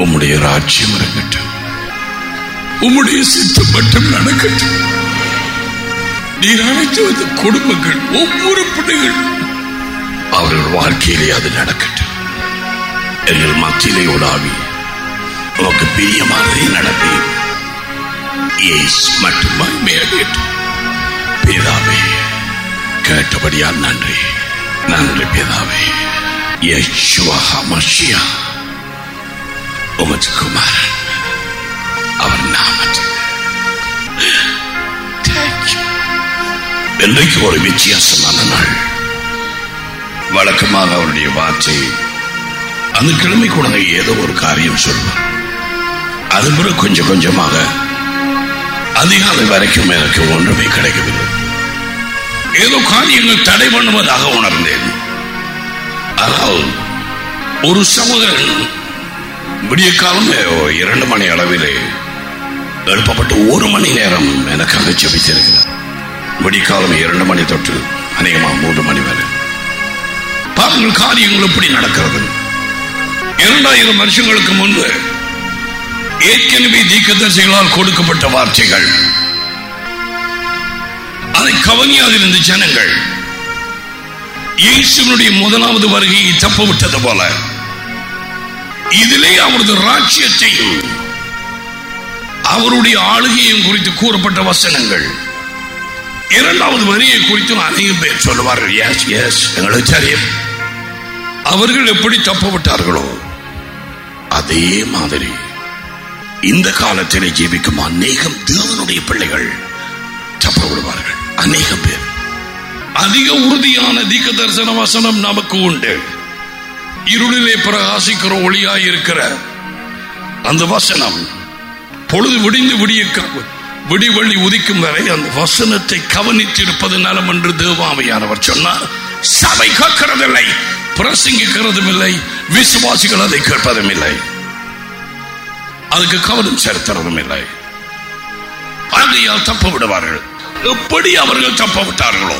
உம்முடைய ராஜ்யம் இறங்கட்டும் உம்முடைய சித்தம் மட்டும் நடக்கட்டும் நீர் அழைத்து வந்த குடும்பங்கள் ஒவ்வொரு பிள்ளைகள் அவர்கள் வாழ்க்கையிலே அது நடக்கட்டும் எங்கள் மத்தியிலே உலாவி உமக்கு பிரியமானதை நடப்பி இயேசு மட்டும் மகிமையடையட்டும் பிதாவே கேட்டபடியால் நன்றி நன்றி பிதாவே யேசுவா மஷியா உமது குமாரன் அவர் நாமத்தில் Thank you. இன்றைக்கு ஒரு வித்தியாசமான நாள் வழக்கமாக அவருடைய வார்த்தை அந்த கிழமை கூட ஏதோ ஒரு காரியம் சொல்வார் அது பிறகு கொஞ்சம் கொஞ்சமாக அதிகாலை வரைக்கும் எனக்கு ஒன்றுமே கிடைக்கவில்லை ஏதோ காரியங்கள் தடை பண்ணுவதாக உணர்ந்தேன் ஆனால் ஒரு சகோதரன் விடிய காலம் இரண்டு மணி அளவிலே எழுப்பப்பட்டு ஒரு மணி நேரம் எனக்காக ஜெபித்திருக்கிறார் விடிக்காலம் இரண்டு மணி தொட்டு அநேகமாக மூன்று மணி வரை பாருங்கள் காரியங்கள் எப்படி நடக்கிறது இரண்டாயிரம் வருஷங்களுக்கு முன்பு ஏற்கனவே தீக்கதரிசிகளால் கொடுக்கப்பட்ட வார்த்தைகள் அதை கவனியாதிருந்த ஜனங்கள் இயேசுவனுடைய முதலாவது வருகையை தப்ப விட்டது போல இதிலே அவரது ராஜ்யத்தையும் அவருடைய ஆளுகையும் குறித்து கூறப்பட்ட வசனங்கள் இரண்டாவது வரியை குறித்தும் அநேகம் பேர் சொல்லுவார்கள் எஸ் எஸ் எங்களுக்கு தெரியும் அவர்கள் எப்படி தப்ப விட்டார்களோ அதே மாதிரி இந்த காலத்திலே ஜீவிக்கும் அநேகம் தேவனுடைய பிள்ளைகள் தப்ப விடுவார்கள் அநேகம் பேர் அதிக உறுதியான தீக்க தரிசன வசனம் நமக்கு உண்டு இருளிலே பிரகாசிக்கிற ஒளியாய் இருக்கிற அந்த வசனம் பொழுது விடிந்து விடிய விடிவெள்ளி உதிக்கும் வரை அந்த வசனத்தை கவனித்திருப்பது நலம் என்று தேவாமையானவர் சொன்னார் சபை கேட்கிறதில்லை பிரசங்கிக்கிறதும் இல்லை விசுவாசிகள் அதை கேட்பதும் இல்லை அதுக்கு கவனம் செலுத்துறதும் இல்லை ஆகையால் தப்ப விடுவார்கள் எப்படி அவர்கள் தப்ப விட்டார்களோ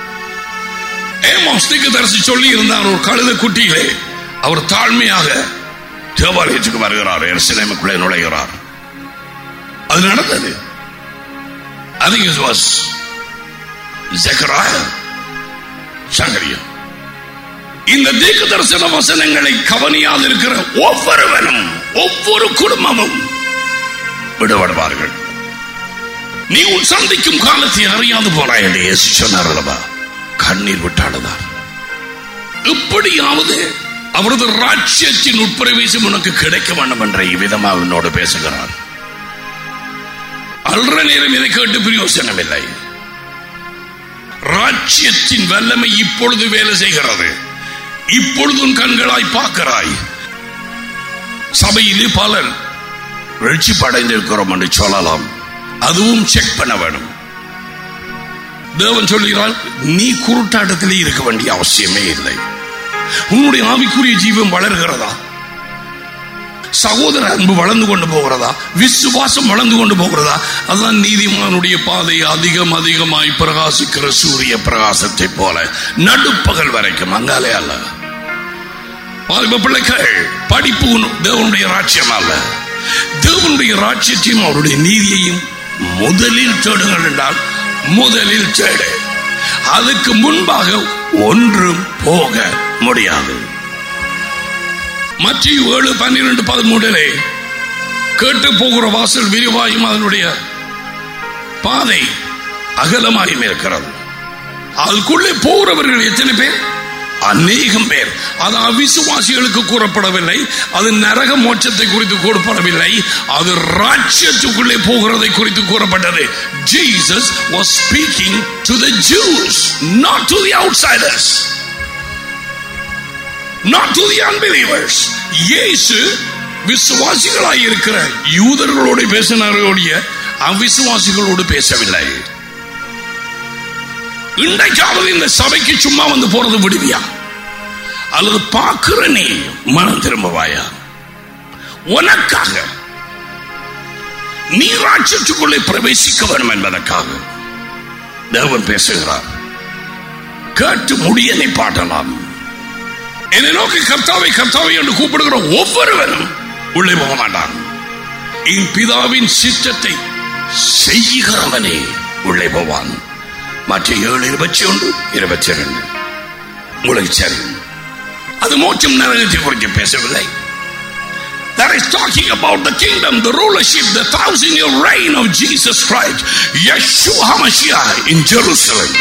ஏமாஸ் தரிசி சொல்லி இருந்தார் ஒரு கழுத குட்டியிலே அவர் தாழ்மையாக தேவாலயத்துக்கு வருகிறார் எருசலேமுக்குள்ளே நுழைகிறார் அது நடந்தது I think it was Zechariah சங்கரியம் இந்த தீர்க்க தரிசன வசனங்களை கவனியாது இருக்கிற ஒவ்வொருவனும் ஒவ்வொரு குடும்பமும் விடுபடுவார்கள் நீ உன் சந்திக்கும் காலத்தை அறியாது போனாய் என்று இயேசு சொன்னார் அல்லவா கண்ணீர் விட்டாடுதார் இப்படியாவது அவரது ராஜ்யத்தின் உட்பிரவேசம் உனக்கு கிடைக்க வேண்டும் என்ற இவ்விதமாக என்னோடு பேசுகிறார் அல்ற நேரம் இதை கேட்டு பிரயோசனம் இல்லை ராஜ்யத்தின் வல்லமை இப்பொழுது வேலை செய்கிறது இப்பொழுதும் கண்களாய் பார்க்கிறாய் சபையிலே பலர் எழுச்சி படைந்திருக்கிறோம் என்று சொல்லலாம் அதுவும் செக் பண்ண வேணும் தேவன் சொல்கிறார் நீ குருட்டாட்டத்திலே இருக்க வேண்டிய அவசியமே இல்லை உன்னுடைய ஆவிக்குரிய ஜீவன் வளர்கிறதா சகோதர அன்பு வளர்ந்து கொண்டு போகிறதா விசுவாசம் வளர்ந்து கொண்டு போகிறதா அதுதான் நீதிமானுடைய பாதை அதிகம் அதிகமாய் பிரகாசிக்கிற சூரிய பிரகாசத்தை போல நடுப்பகல் வரைக்கும் அங்காலே அல்ல வாலிப பிள்ளைகள் படிப்பு உன் தேவனுடைய ராஜ்யம் அல்ல தேவனுடைய ராஜ்யத்தையும் அவருடைய நீதியையும் முதலில் தேடுங்கள் என்றால் முதலில் தேடு அதுக்கு முன்பாக ஒன்றும் போக முடியாது மற்ற ஏழு பன்னிரண்டு பதிமூன்றிலே கேட்டு போகிற வாசல் விரிவாயும் அதனுடைய பாதை அகலமாயும் இருக்கிறது அதுக்குள்ளே போகிறவர்கள் எத்தனை பேர் அநேகம் பேர் அது அவிசுவாசிகளுக்கு கூறப்படவில்லை அது நரக மோட்சத்தை குறித்து கூறப்படவில்லை அது ராஜ்யத்துக்குள்ளே போகிறதை குறித்து கூறப்பட்டது Jesus was speaking to the Jews not to the outsiders not to the unbelievers இயேசு விசுவாசிகளாய் இருக்கிற யூதர்களோடு பேசினாரோடைய அவிசுவாசிகளோடு பேசவில்லை இன்றைக்காவது இந்த சபைக்கு சும்மா வந்து போறது விடுவியா அல்லது பார்க்கிற நீ மனம் திரும்பவாயா உனக்காக நீ ராட்சத்துக்குள்ளே பிரவேசிக்க வேண்டும் என்பதற்காக தேவன் பேசுகிறார் கேட்டு முடிய நீ பாட்டலாம் என்னை நோக்கி கர்த்தாவை கர்த்தாவை என்று கூப்பிடுகிற ஒவ்வொருவரும் உள்ளே போக மாட்டான் என் பிதாவின் சித்தத்தை செய்கிறவனே உள்ளே போவான் மற்ற ஏழு இருபத்தி ஒன்று இருபத்தி ரெண்டு உங்களுக்கு சரி அது மோட்சம் நரகத்தை குறித்து பேசவில்லை That is talking about the kingdom, the rulership, the thousand year reign of Jesus Christ, Yeshua HaMashiach in Jerusalem.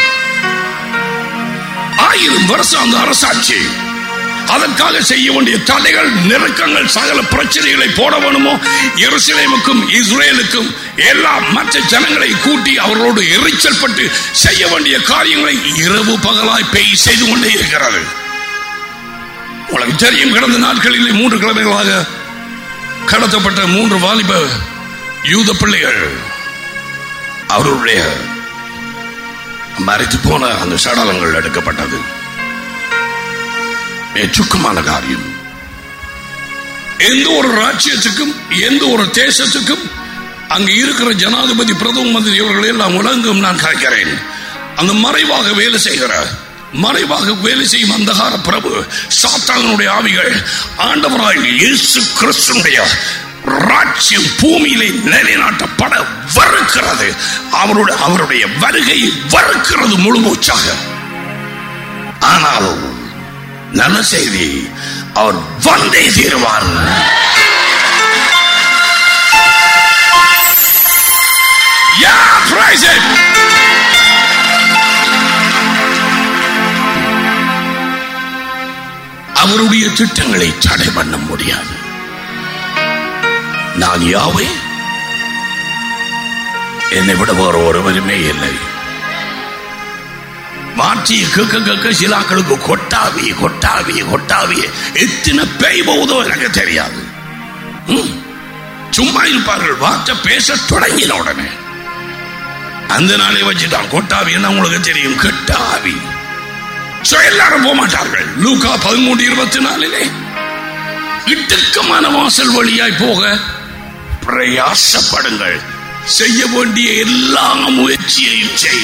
ஆயிரம் வருஷம் அந்த அரசாட்சி அதற்காக செய்ய வேண்டிய தடைகள் நெருக்கங்கள் சகல பிரச்சனைகளை போட வேணுமோ எருசலேமுக்கும் இஸ்ரேலுக்கும் எல்லா மற்ற ஜனங்களை கூட்டி அவர்களோடு எரிச்சல் பட்டு செய்ய வேண்டிய காரியங்களை இரவு பகலாய் பெய் செய்து கொண்டே இருக்கிறது உங்களுக்கு தெரியும் கடந்த நாட்களிலே மூன்று கிழமைகளாக கடத்தப்பட்ட மூன்று வாலிப யூத பிள்ளைகள் அவர்களுடைய மறைத்து போன அந்த சடலங்கள் எடுக்கப்பட்டது சுக்கமான காரியம் எந்த ஒரு ராஜ்யத்துக்கும் எந்த ஒரு தேசத்துக்கும் அங்கு இருக்கிற ஜனாதிபதி பிரதம மந்திரி இவர்கள் எல்லாம் உலகம் நான் கரைக்கிறேன் அந்த மறைவாக வேலை செய்கிற மறைவாக வேலை செய்யும் அந்தகார பிரபு சாத்தானுடைய ஆவிகள் ஆண்டவராய் இயேசு கிறிஸ்துடைய ராஜ்யம் பூமியிலே நிலைநாட்டப்பட வறுக்கிறது அவருடைய அவருடைய வருகை வறுக்கிறது முழு மூச்சாக ஆனால் நல்ல செய்தி அவர் வந்தே தீருவார் Yeah, praise him. அவருடைய திட்டங்களை தடை பண்ண முடியாது நான் யாவே என்னை விட வேறு ஒருவருமே இல்லை மாற்றி கேட்க கேட்க சிலாக்களுக்கு கொட்டாவி கொட்டாவி கொட்டாவி எத்தனை பேய் போகுதோ எனக்கு தெரியாது ம். சும்மா இருப்பார்கள் வார்த்தை பேச தொடங்கின உடனே அந்த நாளே வச்சுட்டான் கொட்டாவி என்ன உங்களுக்கு தெரியும் கெட்டாவி So, எல்லாரும் போக மாட்டார்கள் லூகா பதிமூன்று இருபத்தி நாலிலே இடுக்கமான வாசல் வழியாய் போக பிரயாசப்படுங்கள் செய்ய வேண்டிய எல்லா முயற்சியையும் செய்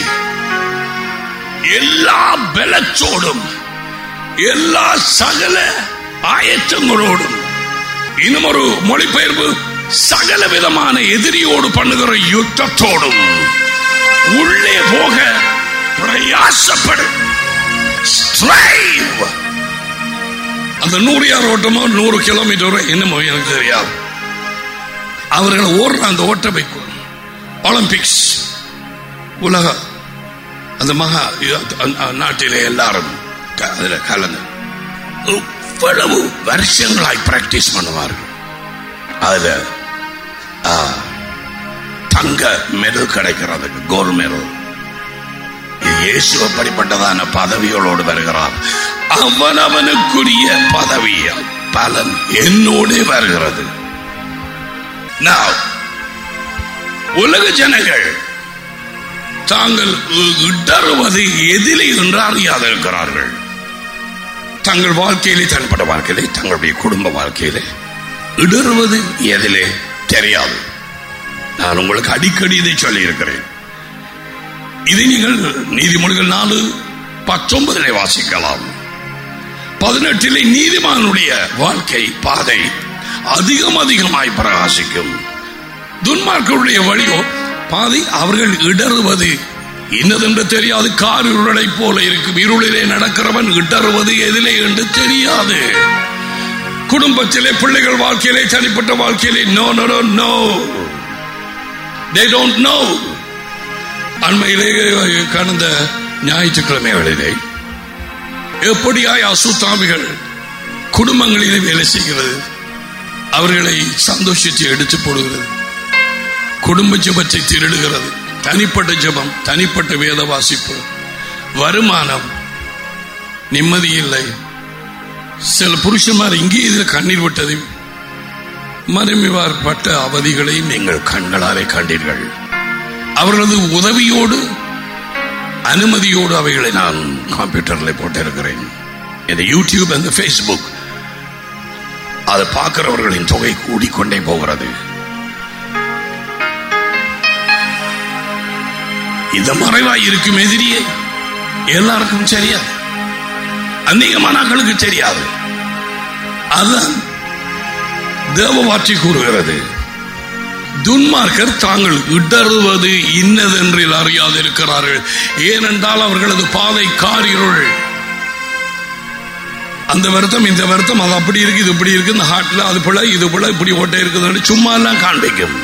எல்லா பலத்தோடும் எல்லா சகல ஆயத்தங்களோடும் இன்னும் ஒரு மொழிபெயர்ப்பு சகல விதமான எதிரியோடு பண்ணுகிற யுத்தத்தோடும் உள்ளே போக பிரயாசப்படு Strive. அந்த நூறு யார் ஓட்டமோ நூறு கிலோமீட்டரோ என்னமோ எனக்கு தெரியாது அவர்கள் ஓடுற அந்த ஓட்டமைப்பு ஒலிம்பிக்ஸ் உலக அந்த மகா அந்த நாட்டிலே எல்லாரும் க- அதுல கலந்து இவ்வளவு வருஷங்களாய் பிராக்டிஸ் பண்ணுவார்கள் அதுல ஆ, தங்க மெடல் கிடைக்கிறதுக்கு கோல்ட் மெடல் இயேசு அப்படிப்பட்டதான பதவிகளோடு வருகிறார் அவனவனுக்குரிய பதவி பலன் என்னோடே வருகிறது Now, உலக ஜனங்கள் தாங்கள் இடறுவது எதிலே என்று அறியாது இருக்கிறார்கள் தங்கள் வாழ்க்கையிலே தனிப்பட்ட வாழ்க்கையிலே தங்களுடைய குடும்ப வாழ்க்கையிலே இடறுவது எதிலே தெரியாது நான் உங்களுக்கு அடிக்கடி இதை சொல்லி இருக்கிறேன் இதை நீங்கள் நீதிமொழிகள் நாலு பத்தொன்பதிலே வாசிக்கலாம் பதினெட்டிலே நீதிமானுடைய வாழ்க்கை பாதை அதிகம் அதிகமாய் பிரகாசிக்கும் துன்மார்களுடைய வழியோ பாதை அவர்கள் இடறுவது இன்னதென்று தெரியாது கார் இருளை போல இருக்கும் இருளிலே நடக்கிறவன் இடறுவது எதிலே என்று தெரியாது குடும்பத்திலே பிள்ளைகள் வாழ்க்கையிலே தனிப்பட்ட வாழ்க்கையிலே no no no no they don't know அண்மையிலே கடந்த ஞாயிற்றுக்கிழமைகளிலே எப்படியாய் அசுத்தாமிகள் குடும்பங்களிலே வேலை செய்கிறது அவர்களை சந்தோஷத்தை எடுத்து போடுகிறது குடும்ப ஜெபத்தை திருடுகிறது தனிப்பட்ட ஜெபம் தனிப்பட்ட வேத வாசிப்பு வருமானம் நிம்மதி இல்லை சில புருஷன்மார் இங்கே இதில் கண்ணீர் விட்டதை மருமிவார் பட்ட அவதிகளையும் நீங்கள் கண்களாலே கண்டீர்கள் அவர்களது உதவியோடு அனுமதியோடு அவைகளை நான் கம்ப்யூட்டரில் போட்டிருக்கிறேன் இந்த யூடியூப் இந்த ஃபேஸ்புக் அதை பார்க்கிறவர்களின் தொகை கூடிக்கொண்டே போகிறது இந்த மறைவாய் இருக்கும் எதிரியே எல்லாருக்கும் தெரியாது அநேகமானாக்களுக்கு தெரியாது அதுதான் தேவ வார்த்தை கூறுகிறது துன்மார்க்கர் தாங்கள் இடறுவது இன்னதென்றில் அறியாதிருக்கிறார்கள் ஏனென்றால் அவர்களது பாதை காரிருள் அந்த வருத்தம் இந்த வருத்தம் அது அப்படி இருக்கு இது இப்படி இருக்கு இந்த ஹார்ட்ல அது போல இது போல இப்படி ஓட்டை இருக்குதுன்னு சும்மா எல்லாம் காண்பிக்கும்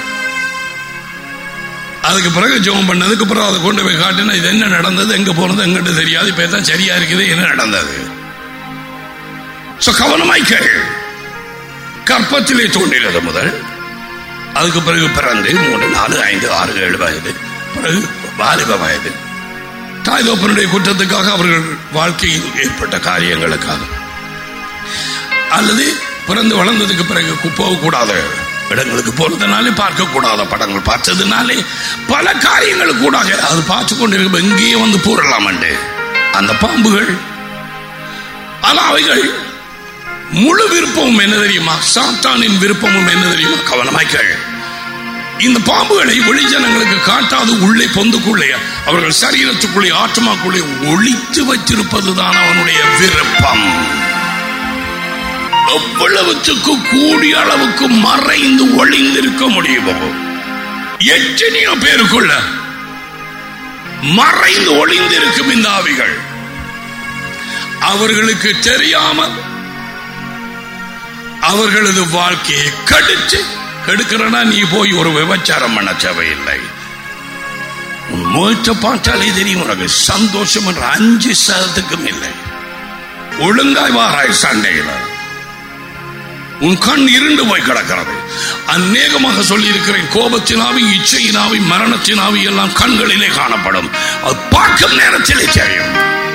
அதுக்கு பிறகு ஜெபம் பண்ணதுக்கு பிறகு அதை கொண்டு போய் காட்டினா இது என்ன நடந்தது எங்க போனது எங்கிட்ட தெரியாது இப்ப தான் சரியா இருக்குது என்ன நடந்தது So, கவனமாய் கேள் கற்பத்திலே தோன்றினது முதல் அதுக்கு பிறகு பிறந்து மூணு நாலு ஐந்து ஆறு ஏழு வயது பிறகு வாலிப வயது தாய் தோப்பனுடைய குற்றத்துக்காக அவர்கள் வாழ்க்கையில் ஏற்பட்ட காரியங்களுக்காக அல்லது பிறந்து வளர்ந்ததுக்கு பிறகு போகக்கூடாத இடங்களுக்கு போனதுனாலே பார்க்க கூடாத படங்கள் பார்த்ததுனாலே பல காரியங்கள் கூட அது பார்த்து கொண்டிருக்கும் எங்கேயே வந்து போடலாம் அந்த பாம்புகள் ஆனா அவைகள் முழு விருப்பமும் என்ன தெரியுமா சாத்தானின் விருப்பமும் என்ன தெரியுமா கவனமாய் கேள் இந்த பாம்புகளை வெளிஜனங்களுக்கு காட்டாது உள்ளே பொந்துக்குள்ளே அவர்கள் சரீரத்துக்குள்ளே ஆத்மாக்குள்ளே ஒளித்து வைத்திருப்பதுதான் அவனுடைய விருப்பம் எவ்வளவுக்கு கூடிய அளவுக்கு மறைந்து ஒளிந்திருக்க முடியுமோ எத்தனையோ பேருக்குள்ள மறைந்து ஒளிந்திருக்கும் இந்த ஆவிகள் அவர்களுக்கு தெரியாமல் அவர்களது வாழ்க்கையை கடிச்சு கெடுக்கிறனா நீ போய் ஒரு விபச்சாரம் பண்ண தேவையில்லை உன் முகத்தை பார்த்தாலே தெரியும் உனக்கு சந்தோஷம் என்ற அஞ்சு சதத்துக்கும் இல்லை ஒழுங்காய் வாராய் சண்டையில் உன் கண் இருண்டு போய் கிடக்கிறது அநேகமாக சொல்லி இருக்கிறேன் கோபத்தினாவி இச்சையினாவி மரணத்தினாவி எல்லாம் கண்களிலே காணப்படும் அது பார்க்கும் நேரத்திலே தெரியும்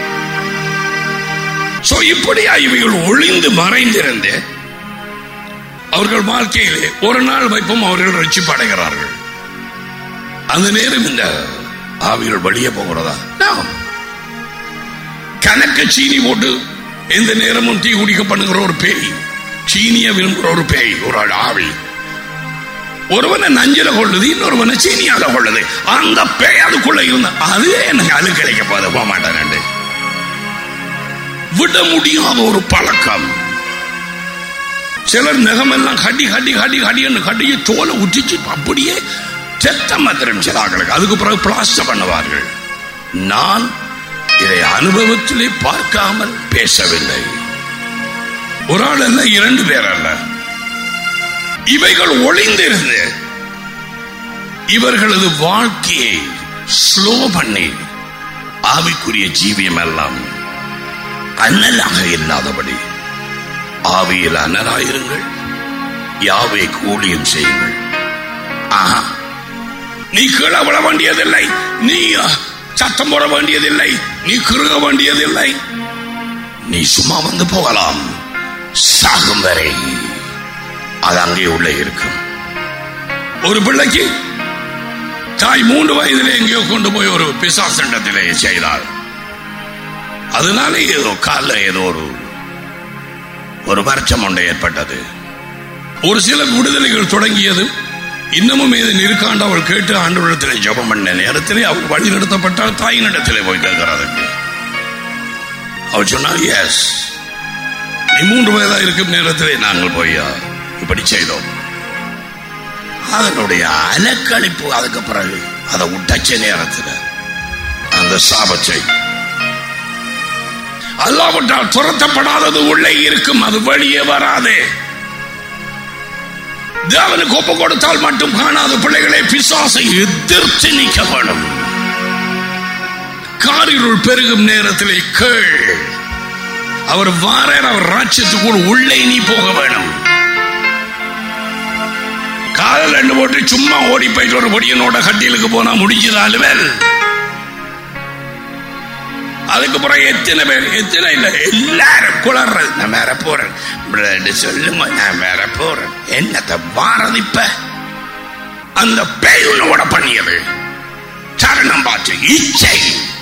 சோ இப்படியா இவைகள் ஒளிந்து மறைந்திருந்து அவர்கள் வாழ்க்கையிலே ஒரு நாள் வைப்பும் அவர்கள் ரட்சிப்பு அடைகிறார்கள் அந்த நேரம் இந்த ஆவிகள் வெளியே போகிறதா கணக்க சீனி போட்டு எந்த நேரமும் டீ குடிக்க பண்ணுகிற ஒரு பேய் சீனிய விரும்புகிற ஒரு பேய் ஒரு ஆவி ஒருவனை நஞ்சில கொள்ளுது இன்னொருவனை சீனியால கொள்ளுது அந்த பேய் அதுக்குள்ள இருந்த அது எனக்கு அழுக்கழிக்க போத போக மாட்டேன் விட முடியாத ஒரு பழக்கம் சிலர் நகமெல்லாம் கடி கடி கடி கடின்னு கடியை தோலை உச்சிச்சு அப்படியே செத்த மந்திரம் சில ஆட்களுக்கு அதுக்கு பிறகு பிளாஸ்டர் பண்ணுவார்கள் நான் இதை அனுபவத்திலே பார்க்காமல் பேசவில்லை ஒரு ஆள் அல்ல இரண்டு பேர் அல்ல இவைகள் ஒளிந்திருந்து இவர்களது வாழ்க்கையை ஸ்லோ பண்ணி ஆவிக்குரிய ஜீவியம் எல்லாம் அண்ணலாக இல்லாதபடி ஆவியில் அனலாயிருங்கள் யாவை கூலியம் செய்யுங்கள் ஆஹா நீ கீழே விழ வேண்டியதில்லை நீ சத்தம் போட வேண்டியதில்லை நீ கிருக வேண்டியதில்லை நீ சும்மா வந்து போகலாம் சாகும் வரை அது அங்கே உள்ள இருக்கும் ஒரு பிள்ளைக்கு தாய் மூன்று வயதிலே எங்கேயோ கொண்டு போய் ஒரு பிசாசண்டத்திலே செய்தாள் அதனால ஏதோ காலில் ஏதோ ஒரு ஒரு வருஷம் ஒன்று ஏற்பட்டது ஒரு சில விடுதலைகள் தொடங்கியது இன்னமும் இது இருக்காண்டு அவள் கேட்டு ஆண்டவரிடத்தில் ஜபம் பண்ண நேரத்திலே அவள் வழி நிறுத்தப்பட்டால் தாயினிடத்திலே போய் கேட்கிறதுக்கு அவள் சொன்னால் எஸ் நீ மூன்று வயதா இருக்கும் நேரத்திலே நாங்கள் போய் இப்படி செய்தோம் அதனுடைய அலக்களிப்பு அதுக்கு பிறகு அதை விட்டச்ச நேரத்தில் அந்த சாபத்தை அல்லாவிட்டால் துரத்தப்படாதது உள்ளே இருக்கும் அது வெளியே வராது தேவனுக்கு ஒப்பு கொடுத்தால் மட்டும் காணாத பிள்ளைகளை பிசாசை எதிர்த்து நிற்க வேணும் காரிருள் பெருகும் நேரத்திலே கேள் அவர் வாரர் அவர் ராட்சத்துக்குள் உள்ளே நீ போக வேணும் காதல் ரெண்டு போட்டு சும்மா ஓடி போயிட்டு ஒரு பொடியனோட கட்டிலுக்கு போனா முடிஞ்சதாலுவேல் அதுக்கு பிறகு எத்தனை பேர் எத்தனை இல்ல எல்லாரும் குளர்றது நான் வேற போறேன் பிளட் சொல்லுங்க நான் வேற போறேன் என்னத்தை வாரது இப்ப அந்த பேய் உன்னோட பண்ணியது சரணம் பார்த்து இச்சை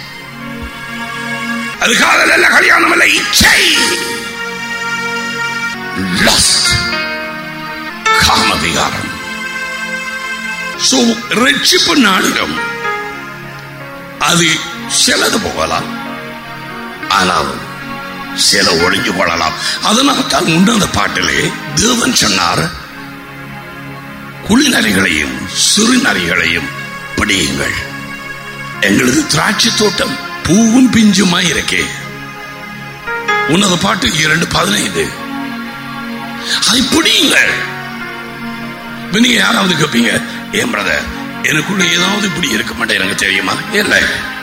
அது காதல் அல்ல கல்யாணம் அல்ல இச்சை Lust. காமவிகாரம் சோ ரட்சிப்பு நாளிடம் அது சிலது போகலாம் ஆனால் சில ஒழிஞ்சு கொள்ளலாம் அதனால் தான் உண்டு அந்த பாட்டிலே தேவன் சொன்னார் குளிநரிகளையும் சிறுநரிகளையும் பிடியுங்கள் எங்களது திராட்சை தோட்டம் பூவும் பிஞ்சுமாய் இருக்கே உன்னது பாட்டு இரண்டு பதினைந்து அதை பிடியுங்கள் இப்ப நீங்க யாராவது கேட்பீங்க ஏன் பிரதர் எனக்குள்ள ஏதாவது இப்படி இருக்க மாட்டேன் எனக்கு தெரியுமா இல்லை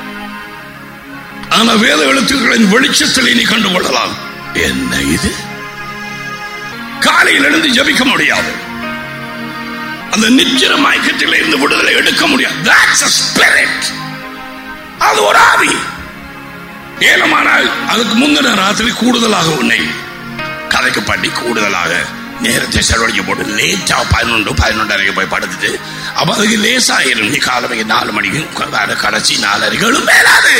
ஆனா வேத எழுத்துக்களின் வெளிச்சத்தில் நீ கண்டு கொள்ளலாம் என்ன இது காலையில் எழுந்து ஜபிக்க முடியாது அந்த நிச்சய மயக்கத்தில் இருந்து விடுதலை எடுக்க முடியாது That's a spirit. அது ஒரு ஆவி ஏலமானால் அதுக்கு முந்தின ராத்திரி கூடுதலாக உன்னை கதைக்கு பண்ணி கூடுதலாக நேரத்தை செலவழிக்க போட்டு லேட்டா பதினொன்று பதினொன்றரைக்கு போய் படுத்துட்டு அப்ப அதுக்கு லேசாயிரும் நீ காலமைக்கு நாலு மணிக்கு வேற கடைசி நாலரைகளும் மேலாது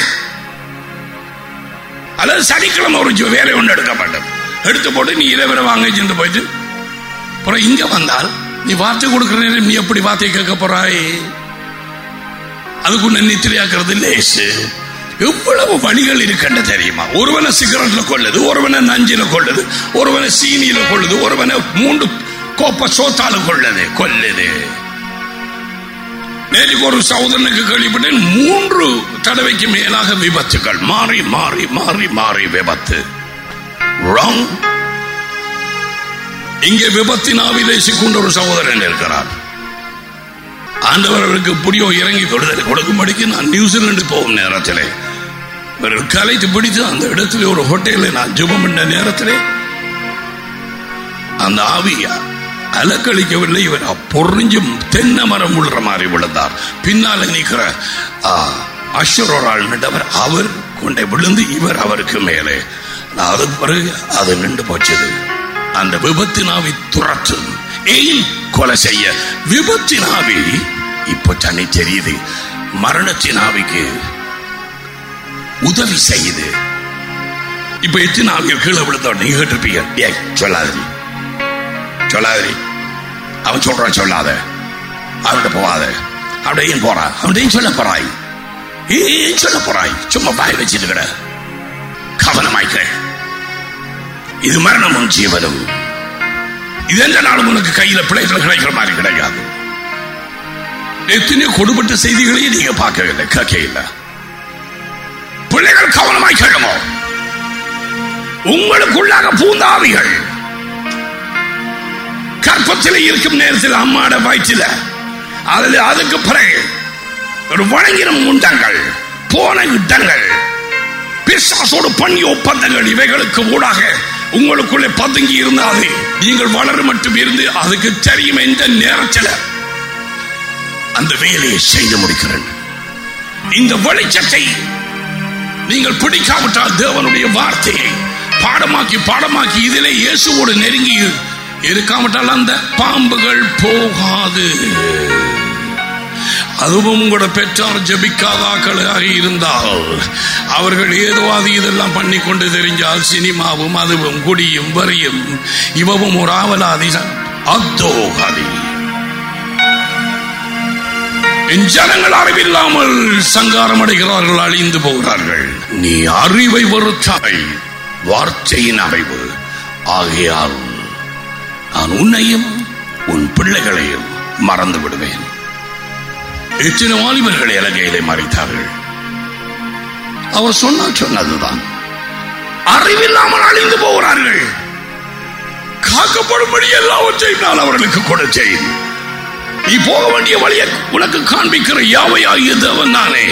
அல்லது சனிக்கிழமை ஒரு ஜு- வேலை ஒன்று எடுக்க மாட்டோம் எடுத்து போட்டு நீ இரவரை வாங்க சென்று போயிட்டு அப்புறம் இங்க வந்தால் நீ வார்த்தை கொடுக்கிற நேரம் நீ எப்படி வார்த்தை கேட்க போறாய் அதுக்குள்ள நித்திரையாக்குறது லேசு எவ்வளவு வழிகள் இருக்கின்ற தெரியுமா ஒருவனை சிகரெட்ல கொள்ளுது ஒருவனை நஞ்சில கொள்ளுது ஒருவனை சீனியில கொள்ளுது ஒருவனை மூன்று கோப்ப சோத்தால கொள்ளுது கொல்லுது நேற்றுக்கு ஒரு சகோதரனுக்கு கேள்விப்பட்டேன் மூன்று தடவைக்கு மேலாக விபத்துகள் மாறி மாறி மாறி மாறி விபத்து ராங் இங்கே விபத்தின் ஆவிலே சிக்குண்ட ஒரு சகோதரன் இருக்கிறார் ஆண்டவர் அவருக்கு புடியோ இறங்கி விடுதலை கொடுக்கும்படிக்கு நான் நியூசிலாந்து போகும் நேரத்திலே இவர் கலைத்து பிடித்து அந்த இடத்துல ஒரு ஹோட்டலில் நான் ஜெபம் பண்ண நேரத்திலே அந்த ஆவியா அலக்களிக்கவில்லை இவர் பொறிஞ்சும் தென்னை மரம் விழுற மாதிரி விழுந்தார் பின்னால நிற்கிற அஷர் ஒரு ஆள் நின்றவர் அவர் கொண்டே விழுந்து இவர் அவருக்கு மேலே அதுக்கு பிறகு அது நின்று போச்சது அந்த விபத்தினாவி துரத்தும் ஏன் கொலை செய்ய விபத்தினாவி இப்ப தனி தெரியுது மரணத்தின் ஆவிக்கு உதவி செய்யுது இப்ப எத்தனை ஆவிகள் கீழே விழுந்தோம் நீங்க கேட்டிருப்பீங்க ஏய் சொல்லாதீ சொல்லாதீ அவன் சொல்றான் சொல்லாத அவன்கிட்ட போகாத அப்படியே ஏன் போறா அவன்கிட்ட சொல்ல போறாய் ஏன் சொல்ல போறாய் சும்மா பாய் வச்சுட்டு கிட கவனமாய்க்க இது மரணமும் ஜீவனும் இது எந்த நாளும் உனக்கு கையில பிள்ளைகள் கிடைக்கிற மாதிரி கிடைக்காது எத்தனையோ கொடுபட்ட செய்திகளையும் நீங்க பார்க்கவில்லை கேட்க இல்லை பிள்ளைகள் கவனமாய் கேளுமோ உங்களுக்குள்ளாக பூந்தாவிகள் கற்பத்தில் இருக்கும் நேரத்தில் அம்மாட வயிற்றில அதில் அதுக்கு பிறகு ஒரு வணங்கின முண்டங்கள் போன இடங்கள் பிசாசோடு பண்ணி ஒப்பந்தங்கள் இவைகளுக்கு ஊடாக உங்களுக்குள்ளே பதுங்கி இருந்தாது நீங்கள் வளர மட்டும் இருந்து அதுக்கு தெரியும் எந்த நேரத்தில் அந்த வேலையை செய்து முடிக்கிறேன் இந்த வெளிச்சத்தை நீங்கள் பிடிக்காவிட்டால் தேவனுடைய வார்த்தையை பாடமாக்கி பாடமாக்கி இதிலே இயேசுவோடு நெருங்கி இருக்காவிட்டால் அந்த பாம்புகள் போகாது அதுவும் உங்களோட பெற்றார் ஜபிக்காதாக்களாக இருந்தால் அவர்கள் ஏதோ அது இதெல்லாம் பண்ணி கொண்டு தெரிஞ்சால் சினிமாவும் அதுவும் குடியும் வரியும் இவவும் ஒரு ஆவலாதி அத்தோகாதி என் ஜனங்கள் அறிவில்லாமல் சங்காரம் அடைகிறார்கள் அழிந்து போகிறார்கள் நீ அறிவை வெறுத்தாய் வார்த்தையின் அமைவு ஆகையால் நான் உன்னையும் உன் பிள்ளைகளையும் மறந்து விடுவேன் எத்தனை வாலிபர்கள் இலங்கையிலே மறைத்தார்கள் அவர் சொன்னால் சொன்னதுதான் அறிவில்லாமல் அழிந்து போகிறார்கள் காக்கப்படும்படி எல்லாவற்றையும் நான் அவர்களுக்கு கொடுத்தேன் நீ போக வேண்டிய வழியை உனக்கு காண்பிக்கிற யாவையாகிய தேவன் நானே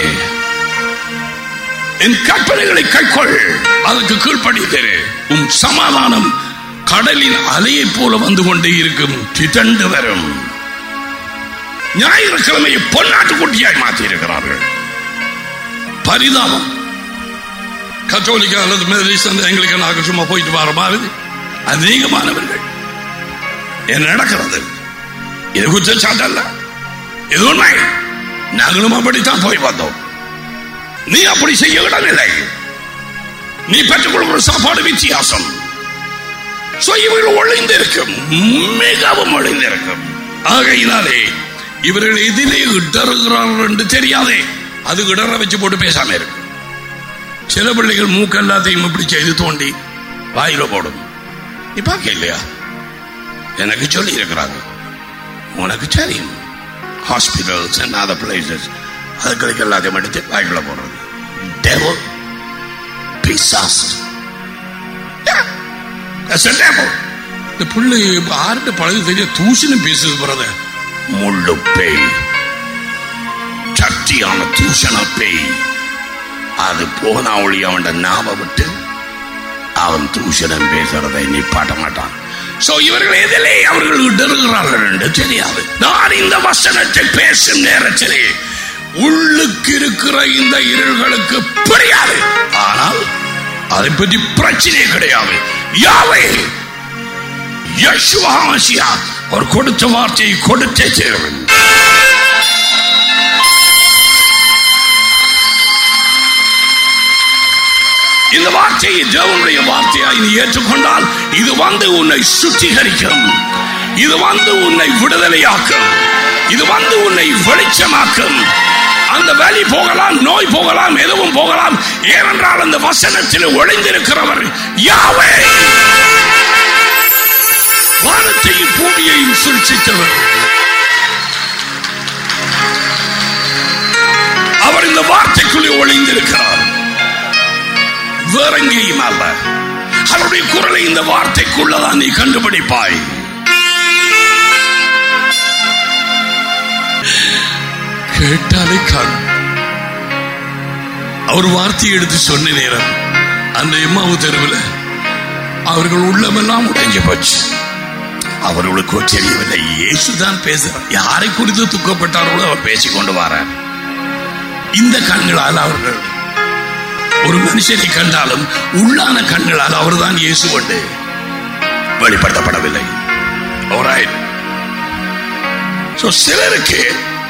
என் கற்பனைகளை கைக்கொள் அதற்கு கீழ்ப்படித்தேன் உன் சமாதானம் கடலின் அலையைப் போல வந்து கொண்டே இருக்கும் திதண்டு வரும் ஞாயிற்றுக்கிழமையை பொன்னாட்டு குட்டியாய் மாற்றி இருக்கிறார்கள் பரிதாபம் கத்தோலிக்க அல்லது மெதரிஸ்ட் அந்த எங்களுக்கு சும்மா போயிட்டு வர மாதிரி அதிகமானவர்கள் என்ன நடக்கிறது இது குற்றச்சாட்டு அல்ல இது உண்மை நாங்களும் அப்படித்தான் போய் வந்தோம் நீ அப்படி செய்ய இடமில்லை நீ பெற்றுக்கொள்கிற சாப்பாடு வித்தியாசம் So, இவர்கள் ஒளிந்திருக்கும் மிகவும் ஒளிந்திருக்கும் ஆகையினாலே இவர்கள் எதிலே இடறுகிறார்கள் என்று தெரியாதே அது இடற வச்சு போட்டு பேசாம இருக்கு சில பிள்ளைகள் மூக்கு எல்லாத்தையும் இப்படி செய்து தோண்டி வாயில போடும் நீ பார்க்க இல்லையா எனக்கு சொல்லி இருக்கிறாங்க உனக்கு தெரியும் ஹாஸ்பிட்டல்ஸ் அண்ட் அதர் பிளேசஸ் அதுகளுக்கு எல்லாத்தையும் எடுத்து வாய்க்குள்ள போடுறது devil பிசாஸ் இந்த பிள்ளை ஆறுட்ட பழகு தெரிய தூசணு பேசுது பிரதர் முள்ளு பேய் சக்தியான தூஷண பேய் அது போனா ஒளி அவன் நாம விட்டு அவன் தூஷணம் பேசுறதை நிப்பாட்ட மாட்டான் சோ இவர்கள் எதிலே அவர்கள் இடறுகிறார்கள் என்று தெரியாது நான் இந்த வசனத்தை பேசும் நேரத்திலே உள்ளுக்கு இருக்கிற இந்த இருள்களுக்கு புரியாது ஆனால் அதை பற்றி பிரச்சனையே கிடையாது யாவை யசுவா மசியா அவர் கொடுத்த வார்த்தையை கொடுத்தே சேருவன் இந்த வார்த்தையை தேவனுடைய வார்த்தையாய் நீ ஏற்றுக்கொண்டால் இது வந்து உன்னை சுத்திகரிக்கும் இது வந்து உன்னை விடுதலையாக்கும் இது வந்து உன்னை வெளிச்சமாக்கும் அந்த வலி போகலாம் நோய் போகலாம் எதுவும் போகலாம் ஏனென்றால் அந்த வசனத்தில் ஒளிந்திருக்கிறவர் யாவே வானத்தையும் பூமியையும் சுழிச்சித்தவர் அவர் இந்த வார்த்தைக்குள்ளே ஒளிந்திருக்கிறார் வேற எங்கேயும் அல்ல அவருடைய குரலை இந்த வார்த்தைக்குள்ளதான் நீ கண்டுபிடிப்பாய் கேட்டாலே காண் அவர் வார்த்தையை எடுத்து சொன்ன நேரம் அந்த எம்மாவு தெருவில் அவர்கள் உள்ளமெல்லாம் உடைஞ்சு போச்சு அவர்களுக்கு தெரியவில்லை இயேசுதான் பேசுறார் யாரை குறித்து துக்கப்பட்டார்களோ அவர் பேசிக்கொண்டு வரார் இந்த கண்களால் அவர்கள் ஒரு மனுஷனை கண்டாலும் உள்ளான கண்களால் அவர்தான் இயேசு கொண்டு வெளிப்படுத்தப்படவில்லை Alright. So, சிலருக்கு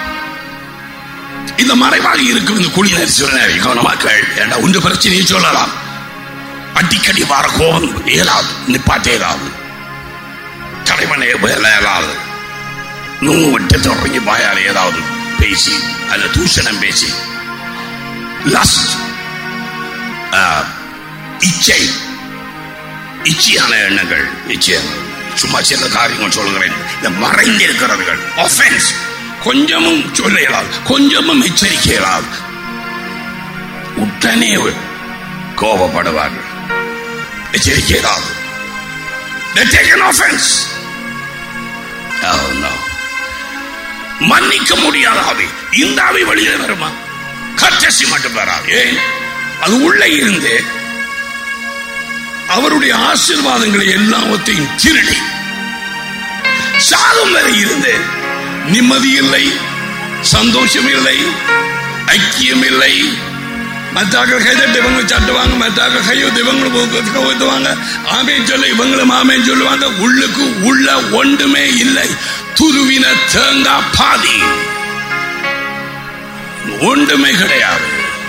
இந்த மறைவாக இருக்கும் இந்த குளிநர் சிறுநேரி கவனமாக்கள் ஏண்டா ஒன்று பிரச்சனையை சொல்லலாம் அடிக்கடி வர கோபம் இயலாது நிப்பாட்ட இயலாது தலைவனை இயலாது நூறு விட்டு தொடங்கி பாயால் ஏதாவது பேசி அல்ல தூஷணம் பேசி லஸ்ட் இச்சை இச்சையான எண்ணங்கள் இச்சை சும்மா சில காரியங்கள் சொல்கிறேன் இந்த மறைந்திருக்கிறவர்கள் ஒஃபென்ஸ் கொஞ்சமும் சொல்ல இயலாது கொஞ்சமும் எச்சரிக்கை இயலாது உடனே கோபப்படுவார்கள் எச்சரிக்கை இயலாது They take an offense. Oh no. மன்னிக்க முடியாத ஆவி இந்த ஆவி வெளியே வருமா கட்டசி மட்டும் வராது ஏன் அது உள்ளே இருந்து அவருடைய ஆசீர்வாதங்களை எல்லாவற்றையும் திருடி சாகும் வரை இருந்து நிம்மதி இல்லை சந்தோஷம் இல்லை ஐக்கியம் இல்லை மற்றாக்கள் கைதட்டு இவங்க சட்டுவாங்க மற்றாக்கள் கையொத்து இவங்களும் கவுத்துவாங்க ஆமேன் சொல்ல இவங்களும் ஆமேன் சொல்லுவாங்க உள்ளுக்கு உள்ள ஒன்றுமே இல்லை துருவின தேங்காய் பாதி ஒன்றுமே கிடையாது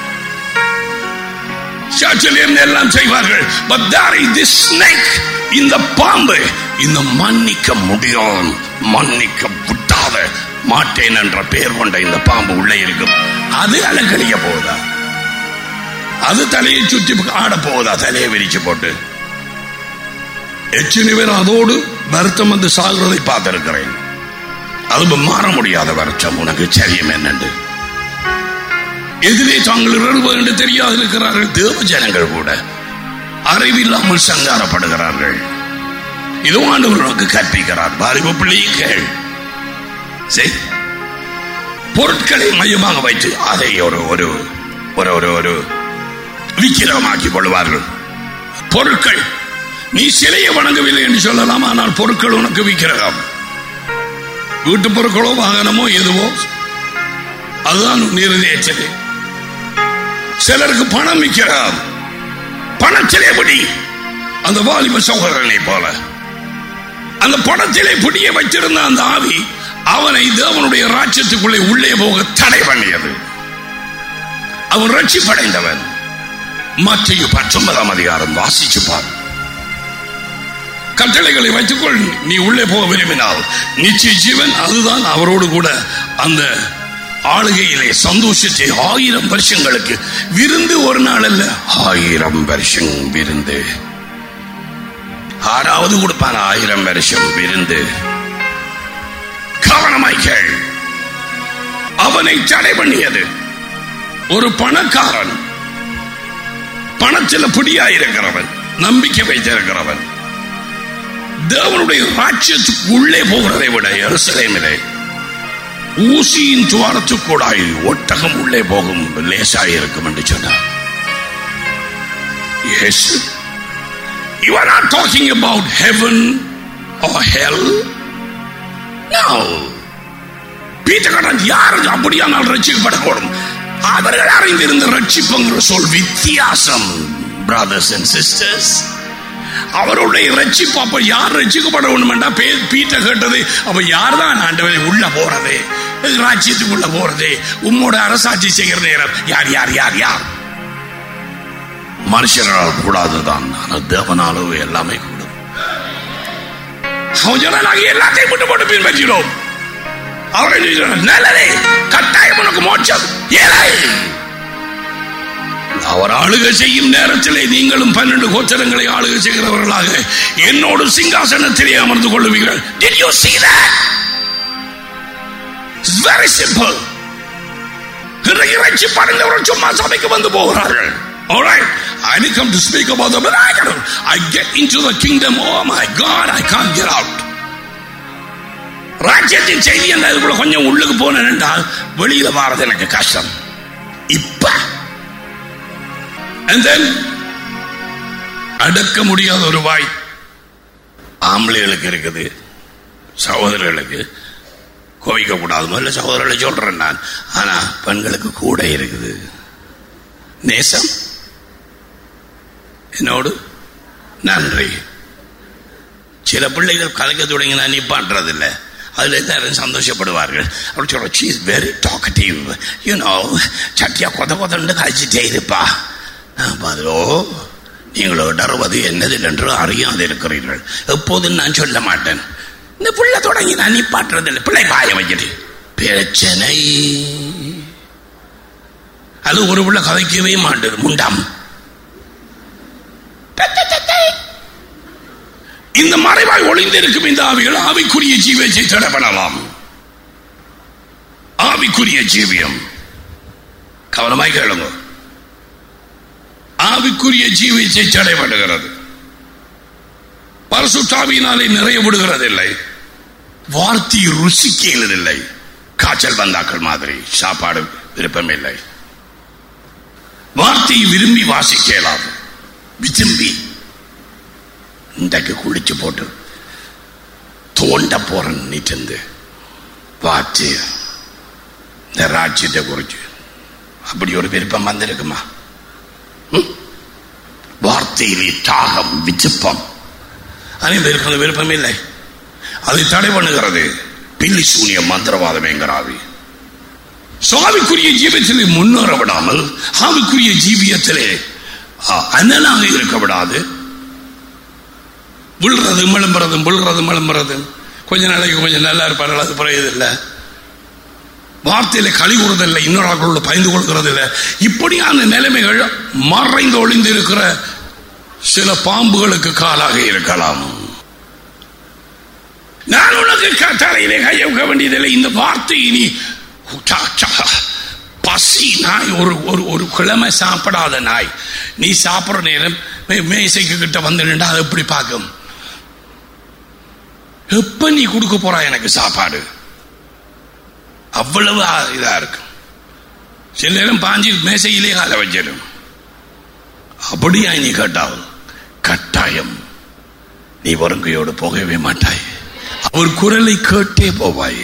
சர்ச்சில் இருந்து எல்லாம் செய்வார்கள் but there is this snake இந்த பாம்பு இந்த மன்னிக்க முடியும் மன்னிக்க விட்டாத மாட்டேன் என்ற பெயர் கொண்ட இந்த பாம்பு உள்ளே இருக்கும் அது அலங்கழிய போகுதா அது தலையை சுற்றி ஆட போகுதா தலையை விரிச்சு போட்டு எத்தனை பேர் அதோடு வருத்தம் வந்து சாகுறதை பார்த்திருக்கிறேன் அது மாற முடியாத வருத்தம் உனக்கு சரியம் என்னண்டு எதிரே தாங்கள் இறங்குவது என்று தெரியாது இருக்கிறார்கள் தேவ ஜனங்கள் கூட அறிவில்லாமல் சங்காரப்படுகிறார்கள் இதோ ஆண்டவர் உனக்கு கற்பிக்கிறார் பாரிப பிள்ளைகள் சரி பொருட்களை மையமாக வைத்து அதை ஒரு ஒரு ஒரு ஒரு ஒரு விக்கிரமாக்கி கொள்வார்கள் பொருட்கள் நீ சிலையை வணங்கவில்லை என்று சொல்லலாம் ஆனால் பொருட்கள் உனக்கு விக்கிரகம் வீட்டு பொருட்களோ வாகனமோ எதுவோ அதுதான் நிறுதியச்சது சிலருக்கு பணம் விற்கிறார் பணத்திலே பிடி அந்த வாலிப சகோதரனை போல அந்த பணத்திலே பிடிய வைத்திருந்த அந்த ஆவி அவனை தேவனுடைய ராஜ்யத்துக்குள்ளே உள்ளே போக தடை பண்ணியது அவன் ரட்சிப்படைந்தவன் மத்திய பத்தொன்பதாம் அதிகாரம் வாசிச்சு பார் கட்டளைகளை வைத்துக்கொள் நீ உள்ளே போக விரும்பினால் நிச்சய ஜீவன் அதுதான் அவரோடு கூட அந்த ஆளுகையிலே சந்தோஷத்தை ஆயிரம் வருஷங்களுக்கு விருந்து ஒரு நாள் அல்ல ஆயிரம் வருஷம் விருந்து ஆறாவது கொடுப்பான் ஆயிரம் வருஷம் விருந்து கவனமாய் கேள் அவனை தடை பண்ணியது ஒரு பணக்காரன் பணத்தில் பிடியாயிருக்கிறவன் நம்பிக்கை வைத்திருக்கிறவன் தேவனுடைய ராஜ்யத்துக்கு உள்ளே போகிறதை விட எருசலேமிலே ஊசியின் துவாரத்துக்கூடாய் ஒட்டகம் உள்ளே போகும் லேசாயிருக்கும் என்று சொன்னார் Yes. You are not talking about heaven or hell. No. பீட்டகடன் யார் அப்படியானால் ரட்சிக்கப்படக்கூடும் அவர்கள் அறிந்திருந்த ரட்சிப்புங்கிற சொல் வித்தியாசம் பிரதர்ஸ் அண்ட் சிஸ்டர்ஸ் அவருடைய ரட்சிப்பு அப்ப யார் ரட்சிக்கப்பட வேண்டுமெண்டா பீட்ட கேட்டது அப்ப யார் தான் ஆண்டவரை உள்ள போறது ராஜ்யத்துக்குள்ள போறது உம்மோட அரசாட்சி செய்கிற நேரம் யார் யார் யார் யார் மனுஷரால் கூடாதுதான் ஆனால் தேவனாலோ எல்லாமே கூடும் அவன் சொன்னாங்க எல்லாத்தையும் விட்டு போட்டு பின்பற்றினோம் அவர் என்ன சொன்னார்? நல்லதே கட்டாயம் உனக்கு மோட்சம் ஏழை அவர் ஆளுகை செய்யும் நேரத்திலே நீங்களும் பன்னெண்டு கோச்சரங்களை ஆளுகை செய்கிறவர்களாக என்னோடு சிங்காசனத்திலே அமர்ந்து கொள்ளுவீர்கள் Did you see that? It's very simple. இறை- இறைச்சி படைந்தவர்கள் சும்மா சபைக்கு வந்து போகிறார்கள் All right, I didn't come to speak about the miracle. I get into the kingdom. Oh my God, I can't get out. ராஜ்யத்தின் செய்தி என்ன இதுக்குள்ள கொஞ்சம் உள்ளுக்கு போனேன் என்றால் வெளியில வாரது எனக்கு கஷ்டம் இப்ப And then அடக்க முடியாத ஒரு வாய் ஆம்பளைகளுக்கு இருக்குது சகோதரர்களுக்கு கோவிக்க கூடாது முதல்ல சகோதரர்களை சொல்றேன் நான் ஆனா பெண்களுக்கு கூட இருக்குது நேசம் என்னோடு நன்றி சில பிள்ளைகள் கலைக்க தொடங்கினா நிப்பாட்டுறதில்ல அதுல எல்லாரும் சந்தோஷப்படுவார்கள் அப்படி சொல்ற she is very talkative you know சட்டியா கொத கொதன்னு கழிச்சிட்டே இருப்பா பதிலோ நீங்கள் இடறுவது என்னதில் என்று அறியாது இருக்கிறீர்கள் எப்போதும் நான் சொல்ல மாட்டேன் இந்த புள்ள தொடங்கி நான் நிப்பாட்டுறதில்லை பிள்ளை பாய வைக்கிட்டு பிரச்சனை அது ஒரு புள்ள கதைக்கவே மாட்டது முண்டாம் இந்த மறைவாய் ஒளிந்திருக்கும் இந்த ஆவிகள் ஆவிக்குரிய ஜீவியத்தை தடப்படலாம் ஆவிக்குரிய ஜீவியம் கவனமாய் கேளுங்க ஆவிக்குரிய ஜீவியத்தை தடைபடுகிறது பரசுத்தாவியினாலே நிறைய விடுகிறதில்லை வார்த்தை ருசிக்கிறதில்லை காய்ச்சல் வந்தாக்கள் மாதிரி சாப்பாடு விருப்பமில்லை வார்த்தையை விரும்பி வாசிக்கலாம் விரும்பி இன்றைக்கு குளிச்சு போட்டு தோண்ட போறேன் நீட்டு பார்த்து இந்த ராஜ்யத்தை குறிச்சு அப்படி ஒரு விருப்பம் வந்திருக்குமா ம்? வார்த்தையிலே தாகம் விச்சுப்பம் அனைவருக்கு அந்த விருப்பம் இல்லை அதை தடை பண்ணுகிறது பில்லி சூனிய மந்திரவாதம் என்கிறாவி சுவாமிக்குரிய ஜீவியத்திலே முன்னேற விடாமல் ஆவிக்குரிய ஜீவியத்திலே ஆ, அனலாக இருக்க விடாது விழுறது மிளம்புறது விழுறது மிளம்புறது கொஞ்ச நாளைக்கு கொஞ்சம் நல்லா இருப்பார்கள் அது புரியுதில்லை வார்த்தையில களி கூறுறதில்லை இன்னொரு ஆட்களோட பயந்து கொள்கிறதில்லை இப்படியான நிலைமைகள் மறைந்து ஒளிந்து இருக்கிற சில பாம்புகளுக்கு காலாக இருக்கலாம் நான் உனக்கு க- தலையிலே கைய வைக்க வேண்டியதில்லை இந்த வார்த்தை நீ உட்டா, சா, பசி நாய் ஒரு ஒரு ஒரு கிழமை சாப்பிடாத நாய் நீ சாப்பிடுற நேரம் மே- மேசைக்கு கிட்ட வந்து நின்றா அதை எப்படி பார்க்கும் எப்ப நீ கொடுக்க போறா எனக்கு சாப்பாடு அவ்வளவு ஆ- இதா இருக்கும் சில நேரம் பாஞ்சி மேசையிலே கால வச்சிடும் அப்படியா நீ கேட்டால் கட்டாயம் நீ வருங்கையோடு போகவே மாட்டாய் அவர் குரலை கேட்டே போவாய்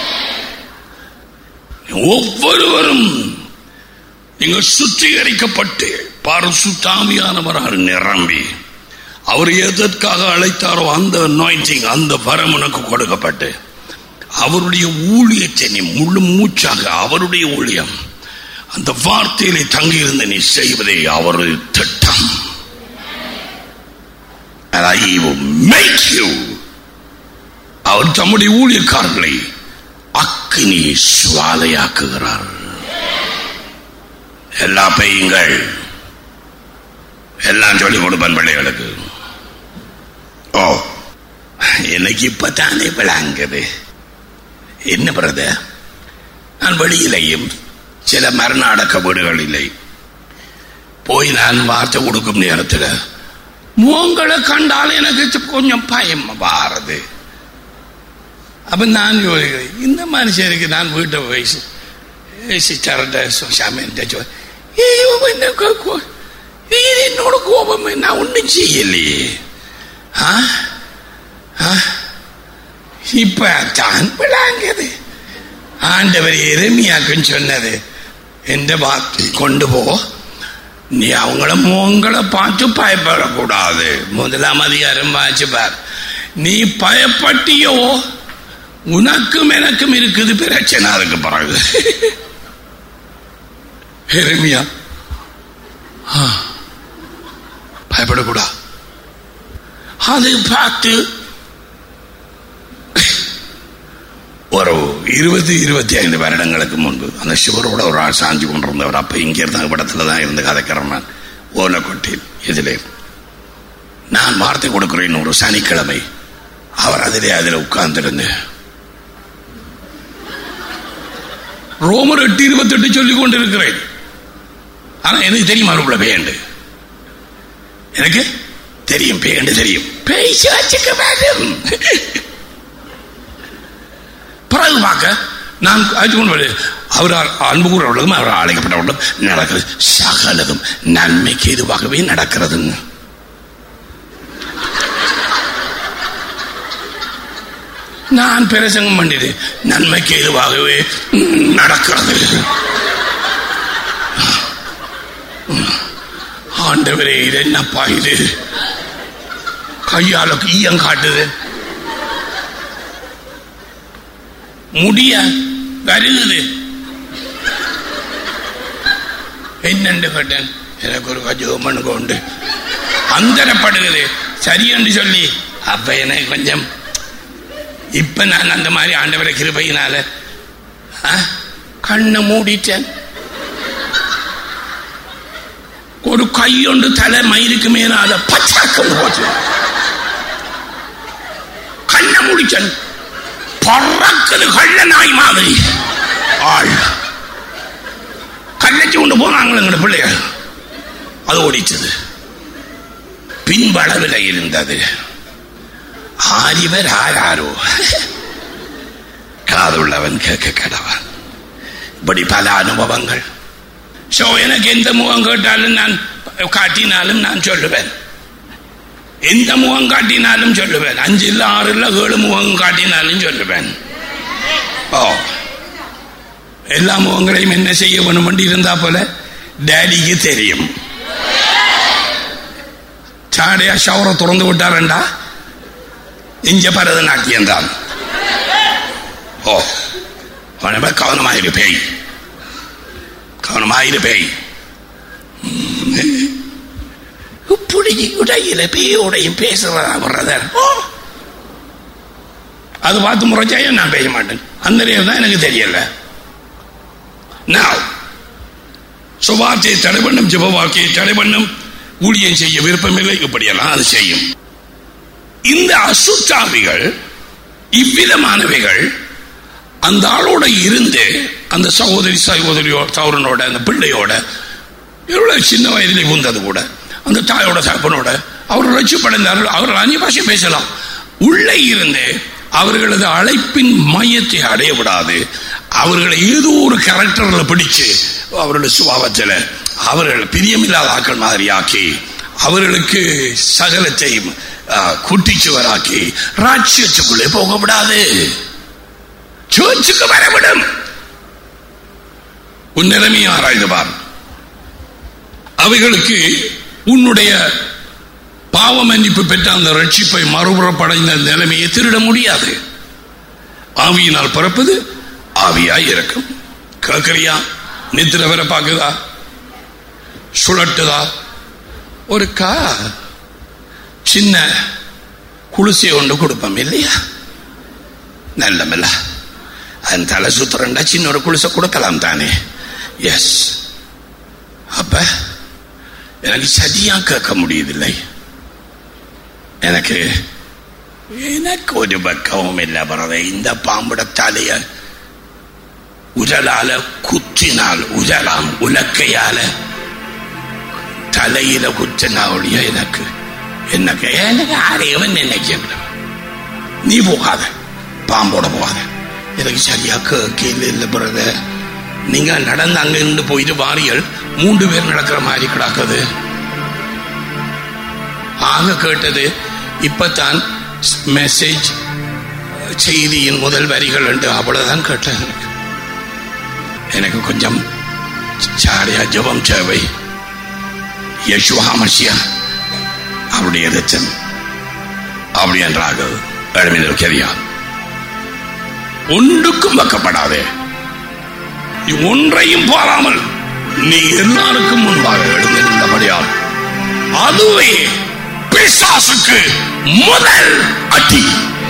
ஒவ்வொருவரும் நீங்கள் சுத்திகரிக்கப்பட்டு பரிசுத்தாமியானவரால் நிரம்பி அவர் எதற்காக அழைத்தாரோ அந்த anointing அந்த வரம் உனக்கு கொடுக்கப்பட்டு அவருடைய ஊழியத்தை நீ முழு மூச்சாக அவருடைய ஊழியம் அந்த வார்த்தையிலே தங்கியிருந்த நீ செய்வதே அவரது திட்டம் And I will make you அவர் தம்முடைய ஊழியக்காரர்களை அக்கினி சுவாலையாக்குகிறார் எல்லா பெய்யுங்கள் எல்லாம் சொல்லி கொடுப்பேன் பிள்ளைகளுக்கு ஓ எனக்கு இப்பத்தானே விளங்குது என்ன பிரதர் நான் வெளியிலையும் சில மரணாடக்க வீடுகளிலே போய் நான் வார்த்தை கொடுக்கும் நேரத்தில் உங்களை கண்டால் எனக்கு கொஞ்சம் பயம் வாரது அப்ப நான் யோசிக்கிறேன் இந்த மனுஷருக்கு நான் வீட்டை வயசு சிஸ்டர்கிட்ட சாமியிட்ட சொல் இது என்னோட கோபம் நான் ஒன்றும் செய்யலையே ஆ ஆ? இப்ப தான் விளாங்குது ஆண்டவர் எருமையாக்குன்னு சொன்னது எந்த வாக்கு கொண்டு போ நீ அவங்கள உங்களை பார்த்து பயப்படக்கூடாது முதலாம் அதிகாரம் வாச்சு பார் நீ பயப்பட்டியோ உனக்கும் எனக்கும் இருக்குது பிரச்சனை அதுக்கு பிறகு எருமையா ஆ, பயப்படக்கூடாது அது பார்த்து ஒரு இருபது இருபத்தி ஐந்து வருடங்களுக்கு முன்பு அந்த சிவரோட ஒரு ஆள் சாஞ்சு கொண்டிருந்தவர் அப்ப இங்க இருந்தாங்க படத்துல தான் இருந்து கதைக்கிறேன் நான் ஓலக்கொட்டில் இதிலே நான் வார்த்தை கொடுக்கிறேன் ஒரு சனிக்கிழமை அவர் அதிலே அதில் உட்கார்ந்திருந்து ரோமர் எட்டு இருபத்தி எட்டு சொல்லிக் கொண்டிருக்கிறேன் ஆனா எனக்கு தெரியும் அவருக்குள்ள பேண்டு எனக்கு தெரியும் பேண்டு தெரியும் பேசி வச்சுக்க வேண்டும் பிறகு பார்க்க நான் அழைத்து கொண்டு வருவேன். அவர் அன்பு கூறவர்களும் அவர் அழைக்கப்பட்டவர்களும் நடக்கிறது சகலதும் நன்மைக்கு எதுவாகவே நடக்கிறது நான் பிரசங்கம் பண்ணிடு நன்மைக்கு எதுவாகவே ம், நடக்கிறது ஆண்டவரே இது என்னப்பா இது கையால ஈயம் காட்டுது முடிய வருகுது என்னண்டு கேட்டேன் எனக்கு ஒரு கொஞ்சம் மனுக்கு உண்டு அந்தரப்படுகிறது சரி என்று சொல்லி அப்ப எனக்கு கொஞ்சம் இப்ப நான் அந்த மாதிரி ஆண்டவரை கிருபையினால ஆ, கண்ணை மூடிட்டேன் ஒரு கையொண்டு தலை மயிருக்கு மேலால பச்சாக்கம் போச்சு கண்ணை மூடிச்சன் பறக்குது கள்ள நாய் மாதிரி ஆள் கள்ளச்சி கொண்டு போனாங்களே எங்க பிள்ளைகள் அது ஓடிச்சது பின்வளவில் இருந்தது ஆரிவர் ஆராரோ காதுள்ளவன் கேட்க கடவன் இப்படி பல அனுபவங்கள் சோ எனக்கு எந்த முகம் கேட்டாலும் நான் காட்டினாலும் நான் சொல்லுவேன் எந்த முகம் காட்டினாலும் சொல்லுவேன் அஞ்சு இல்ல ஆறு இல்ல ஏழு முகம் காட்டினாலும் சொல்லுவேன் ஓ எல்லா முகங்களையும் என்ன செய்ய வேணும் இருந்தா போல டேடிக்கு தெரியும் சாடையா ஷவரை திறந்து விட்டாரண்டா இங்க பரதநாட்டியம் தான் ஓ அவனை கவனமாயிரு பேய் கவனமாயிரு பேய் இப்படி உடையில பேயோடையும் பேசுறதா வர்றதர் அது பார்த்து முறைச்சாயும் நான் பேச மாட்டேன் அந்த நேரம் தான் எனக்கு தெரியல நான் சுபார்த்தையை தடை பண்ணும் ஜப வாழ்க்கையை தடை பண்ணும் ஊழியம் செய்ய விருப்பமில்லை இப்படியெல்லாம் அது செய்யும் இந்த அசுத்தாவிகள் இவ்விதமானவைகள் அந்த ஆளோட இருந்து அந்த சகோதரி சகோதரியோட சௌரனோட அந்த பிள்ளையோட இவ்வளவு சின்ன வயதிலே பூந்தது கூட அந்த தாயோட தகப்பனோட அவர்கள் ரட்சிப்படைந்தார்கள் அவர்கள் அந்நிய பாஷை பேசலாம் உள்ளே இருந்து அவர்களது அழைப்பின் மையத்தை அடைய விடாது அவர்களை ஏதோ ஒரு கேரக்டர்ல பிடிச்சு அவர்களுடைய சுபாவத்தில் அவர்கள் பிரியமில்லாத ஆக்கள் மாதிரி ஆக்கி அவர்களுக்கு சகலத்தையும் குட்டிச்சுவராக்கி ராட்சியத்துக்குள்ளே போக விடாது சர்ச்சுக்கு வரவிடும் உன் நிலைமையை ஆராய்ந்து பார் அவைகளுக்கு உன்னுடைய பாவ மன்னிப்பு பெற்ற அந்த ரட்சிப்பை மறுபுறப்படைந்த நிலைமையை திருட முடியாது ஆவியினால் பிறப்பது ஆவியாய் இருக்கும் கேட்கறியா நித்திர வர பார்க்குதா சுழட்டுதா ஒரு கா சின்ன குளிசை ஒன்று கொடுப்போம் இல்லையா நல்லமில்ல அதன் தலை சுத்துறண்டா சின்ன ஒரு குளிசை கொடுக்கலாம் தானே எஸ் அப்ப எனக்கு சரியா கேட்க முடியுதில்லை எனக்கு எனக்கு ஒரு பக்கமும் இல்லை பிரதே இந்த பாம்புட தலைய உரலால குத்தினால் உரலாம் உலக்கையால தலையில குத்தினா ஒழிய எனக்கு எனக்கு எனக்கு யாரையும் நினைக்க நீ போகாத பாம்போட போகாத எனக்கு சரியா கேள்வி இல்லை பிரதர் நீங்க நடந்து அங்க இருந்து போயிட்டு வாரியல் மூன்று பேர் நடக்கிற மாதிரி கிடக்குது ஆக கேட்டது இப்பதான் மெசேஜ் செய்தியின் முதல் வரிகள் என்று அவ்வளவுதான் கேட்டேன் எனக்கு எனக்கு கொஞ்சம் சாரியா ஜபம் சேவை யசுவா மசியா அவருடைய ரச்சன் அப்படி என்றாக எழுமினர் கரியா ஒன்றுக்கும் வைக்கப்படாதே நீ ஒன்றையும் பாராமல் நீ எல்லாருக்கும் முன்பாக எழுந்து நின்றபடியால் அதுவே பிசாசுக்கு முதல் அடி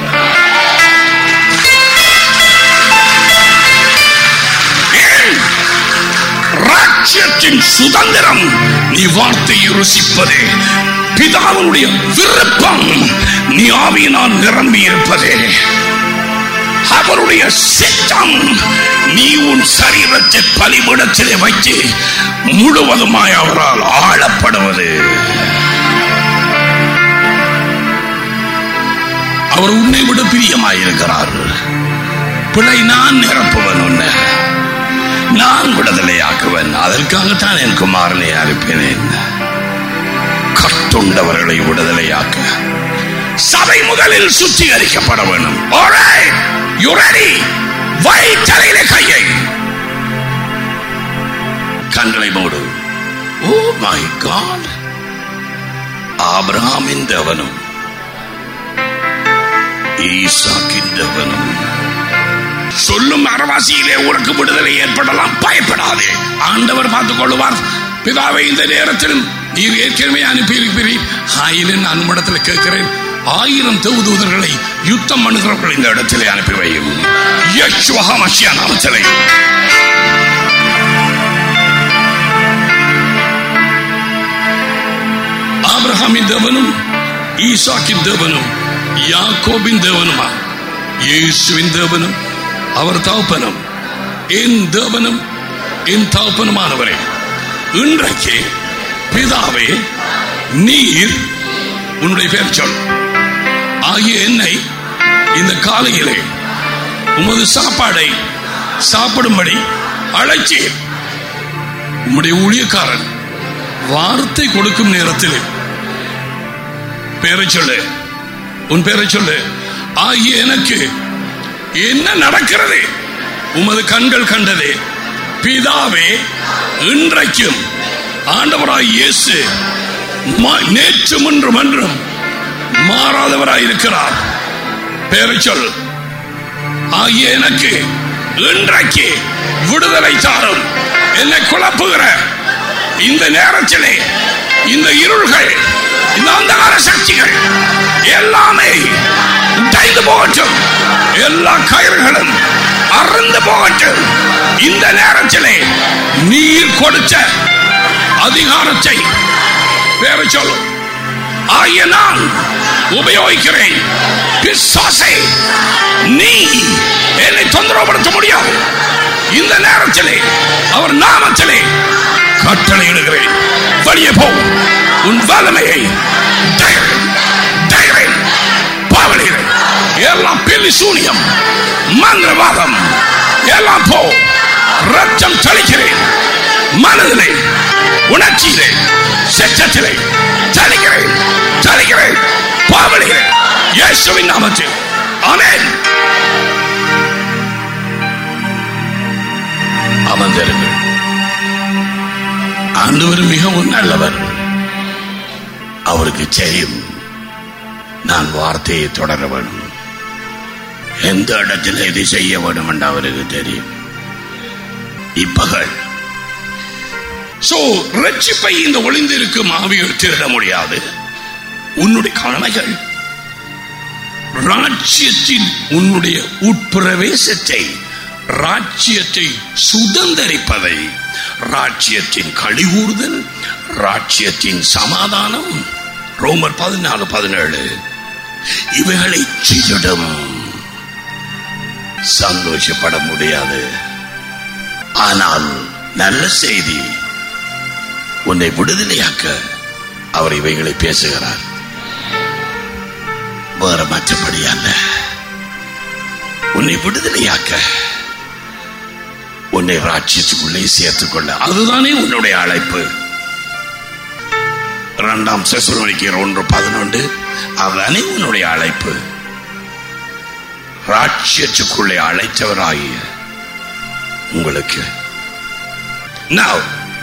ஏன்? ராஜ்யத்தின் சுதந்திரம் நீ வார்த்தையை ருசிப்பதே பிதாவினுடைய விருப்பம் நீ ஆவியினால் நிரம்பி இருப்பதே அவருடைய சித்தம் நீ உன் சரீரத்தை பலிபிடத்திலே வைத்து முழுவதுமாய் அவரால் ஆளப்படுவது அவர் உன்னை விட பிரியமாயிருக்கிறார் பிழை நான் நிரப்புவன் உன்னை நான் விடுதலையாக்குவன் அதற்காகத்தான் என் குமாரனை அனுப்பினேன் கட்டுண்டவர்களை விடுதலையாக்க சபை முதலில் சுத்திகரிக்கப்பட வேண்டும் Alright, you ready? வை தலையில கையை கண்களை மூடு ஓ மை காட் ஆபிரகாமின் தேவனும் ஈசாக்கின் தேவனும் சொல்லும் அரவாசியிலே உனக்கு விடுதலை ஏற்படலாம் பயப்படாதே ஆண்டவர் பார்த்துக் கொள்ளுவார் பிதாவை இந்த நேரத்திலும் நீர் ஏற்கனவே அனுப்பியிருப்பீர் ஆயிரம் நான் உம்மிடத்தில் கேட்கிறேன் ஆயிரம் தூதுவதர்களை யுத்தம் பண்ணுகிறவர்கள் இந்த இடத்திலே அனுப்பி வையும் யெஷுவா மசியா நாமத்திலே ஆபிரகாமின் தேவனும் ஈசாக்கின் தேவனும் யாக்கோபின் தேவனுமா இயேசுவின் தேவனும் அவர் தாப்பனும் என் தேவனும் என் தாப்பனுமானவரே இன்றைக்கு பிதாவே நீர் உன்னுடைய பேர் சொல் ஆகிய என்னை இந்த காலையிலே உமது சாப்பாடை சாப்பிடும்படி அழைச்சி உம்முடைய ஊழியக்காரன் வார்த்தை கொடுக்கும் நேரத்தில் பேரை சொல்லு உன் பேரை சொல்லு ஆகிய எனக்கு என்ன நடக்கிறது உமது கண்கள் கண்டதே பிதாவே இன்றைக்கும் ஆண்டவராய் இயேசு மா- நேற்றும் இன்றும் என்றும் மாறாதவராய் இருக்கிறார் பேரை சொல் ஆகிய எனக்கு இன்றைக்கு விடுதலை தாரும் என்னை குழப்புகிற இந்த நேரத்திலே இந்த இருள்கள் இந்த அந்தகார சக்திகள் எல்லாமே உடைந்து போகட்டும் எல்லா கயிறுகளும் அறந்து போகட்டும் இந்த நேரத்திலே நீர் கொடுத்த அதிகாரத்தை பேர சொல்லும் ஆகிய நான் உபயோகிக்கிறேன் பிசாசே நீ என்னை தொந்தரவுபடுத்த முடியாது இந்த நேரத்திலே அவர் நாமத்திலே கட்டளையிடுகிறேன் வெளியே போ உன் வல்லமையை தைரியம், தைரியம், பாவலிகள் எல்லாம் பில்லி சூனியம் மந்திரவாதம் எல்லாம் போ ரத்தம் தெளிக்கிறேன் மனதிலே உணர்ச்சியிலே செச்சத்திலே தெளிக்கிறேன் தெளிக்கிறேன் பாவலிகிறேன் இயேசுவின் நாமத்தில் ஆமென் அமர்ந்திருங்கள் ஆண்டவர் மிகவும் நல்லவர் அவருக்கு தெரியும் நான் வார்த்தையை தொடர வேண்டும் எந்த இடத்தில் எது செய்ய வேண்டும் என்று அவருக்கு தெரியும் இப்பகல் சோ ரட்சிப்பை இந்த ஒளிந்திருக்கும் ஆவிகள் திருட முடியாது உன்னுடைய கடமைகள் ராஜ்யத்தின் உன்னுடைய உட்பிரவேசத்தை ராஜ்யத்தை சுதந்தரிப்பதை ராஜ்யத்தின் கழிகூறுதல் ராஜ்யத்தின் சமாதானம் ரோமர் பதினாலு பதினேழு இவைகளை செய்திடும் சந்தோஷப்பட முடியாது ஆனால் நல்ல செய்தி உன்னை விடுதலையாக்க அவர் இவைகளை பேசுகிறார் வேற மற்றபடி அல்ல உன்னை விடுதலையாக்க உன்னை ராட்சியத்துக்குள்ளே சேர்த்துக் கொள்ள அதுதானே உன்னுடைய அழைப்பு இரண்டாம் செசுரணிக்கிற ஒன்று பதினொன்று அதுதானே உன்னுடைய அழைப்பு ராட்சியத்துக்குள்ளே அழைத்தவராகிய உங்களுக்கு Now,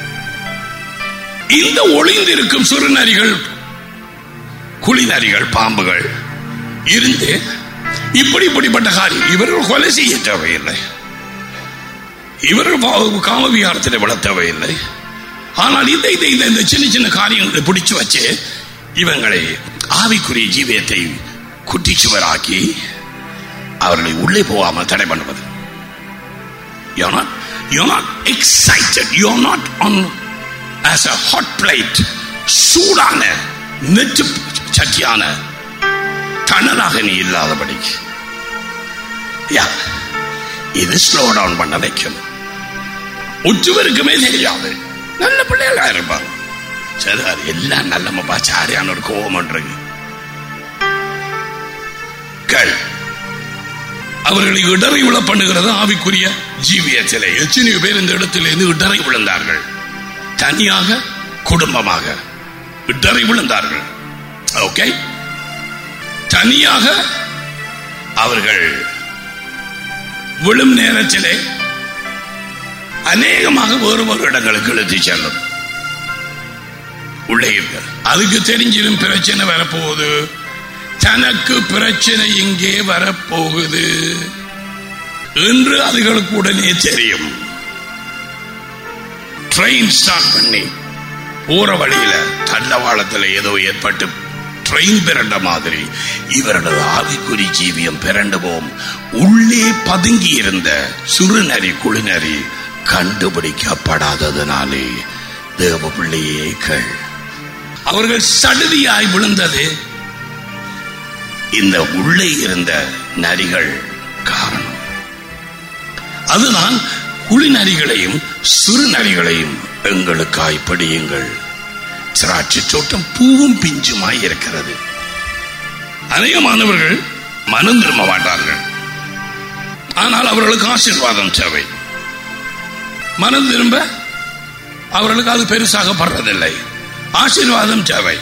இந்த ஒளிந்திருக்கும் சுருநரிகள் குளிநரிகள் பாம்புகள் இருந்து இப்படி இப்படிப்பட்ட காரியம் இவர்கள் கொலை செய்ய தேவையில்லை இவர்கள் பா- காமவிகாரத்தில் விட தேவையில்லை ஆனால் இந்த இந்த இந்த இந்த சின்ன சின்ன காரியங்களை பிடிச்சு வச்சு இவங்களை ஆவிக்குரிய ஜீவியத்தை குட்டிச்சுவராக்கி அவர்களை உள்ளே போகாமல் தடை பண்ணுவது You're not, you're not excited. You're not on as a hot plate. சூடான நெற்று சட்டியான தணலாக நீ இல்லாதபடி யா இது ஸ்லோ டவுன் பண்ண வைக்கும் உற்றுவருக்குமே தெரியாது நல்ல பிள்ளைகளா இருப்பாங்க சரி அது எல்லாம் நல்ல சாரியான ஒரு கோபம் இருக்கு கேள் அவர்களை இடரை விழ பண்ணுகிறது ஆவிக்குரிய ஜீவியத்திலே எத்தனையோ பேர் இந்த இடத்திலிருந்து இடரை விழுந்தார்கள் தனியாக குடும்பமாக இடரை விழுந்தார்கள் ஓகே தனியாக அவர்கள் விழும் நேரத்திலே அநேகமாக வேறு வேறு இடங்களுக்கு இழுத்து செல்லும் உள்ளே இருக்க அதுக்கு தெரிஞ்சிடும் பிரச்சனை வரப்போகுது தனக்கு பிரச்சனை இங்கே வரப்போகுது என்று அதுகளுக்கு உடனே தெரியும் ட்ரெயின் ஸ்டார்ட் பண்ணி போற வழியில தண்டவாளத்தில் ஏதோ ஏற்பட்டு ட்ரெயின் பிறண்ட மாதிரி இவர்களது ஆவிக்குறி ஜீவியம் பிறண்டுவோம் உள்ளே பதுங்கி இருந்த சுருநரி குளிநரி கண்டுபிடிக்கப்படாததனாலே தேவ பிள்ளையே கள் அவர்கள் சடுதியாய் விழுந்தது இந்த உள்ளே இருந்த நரிகள் காரணம் அதுதான் குளிநரிகளையும் சிறு நரிகளையும் எங்களுக்காய் படியுங்கள் திராட்சை தோட்டம் பூவும் பிஞ்சுமாய் இருக்கிறது அநேகமானவர்கள் மனம் திரும்ப மாட்டார்கள் ஆனால் அவர்களுக்கு ஆசீர்வாதம் தேவை மனம் திரும்ப அவர்களுக்கு அது பெருசாக படுறதில்லை ஆசீர்வாதம் தேவை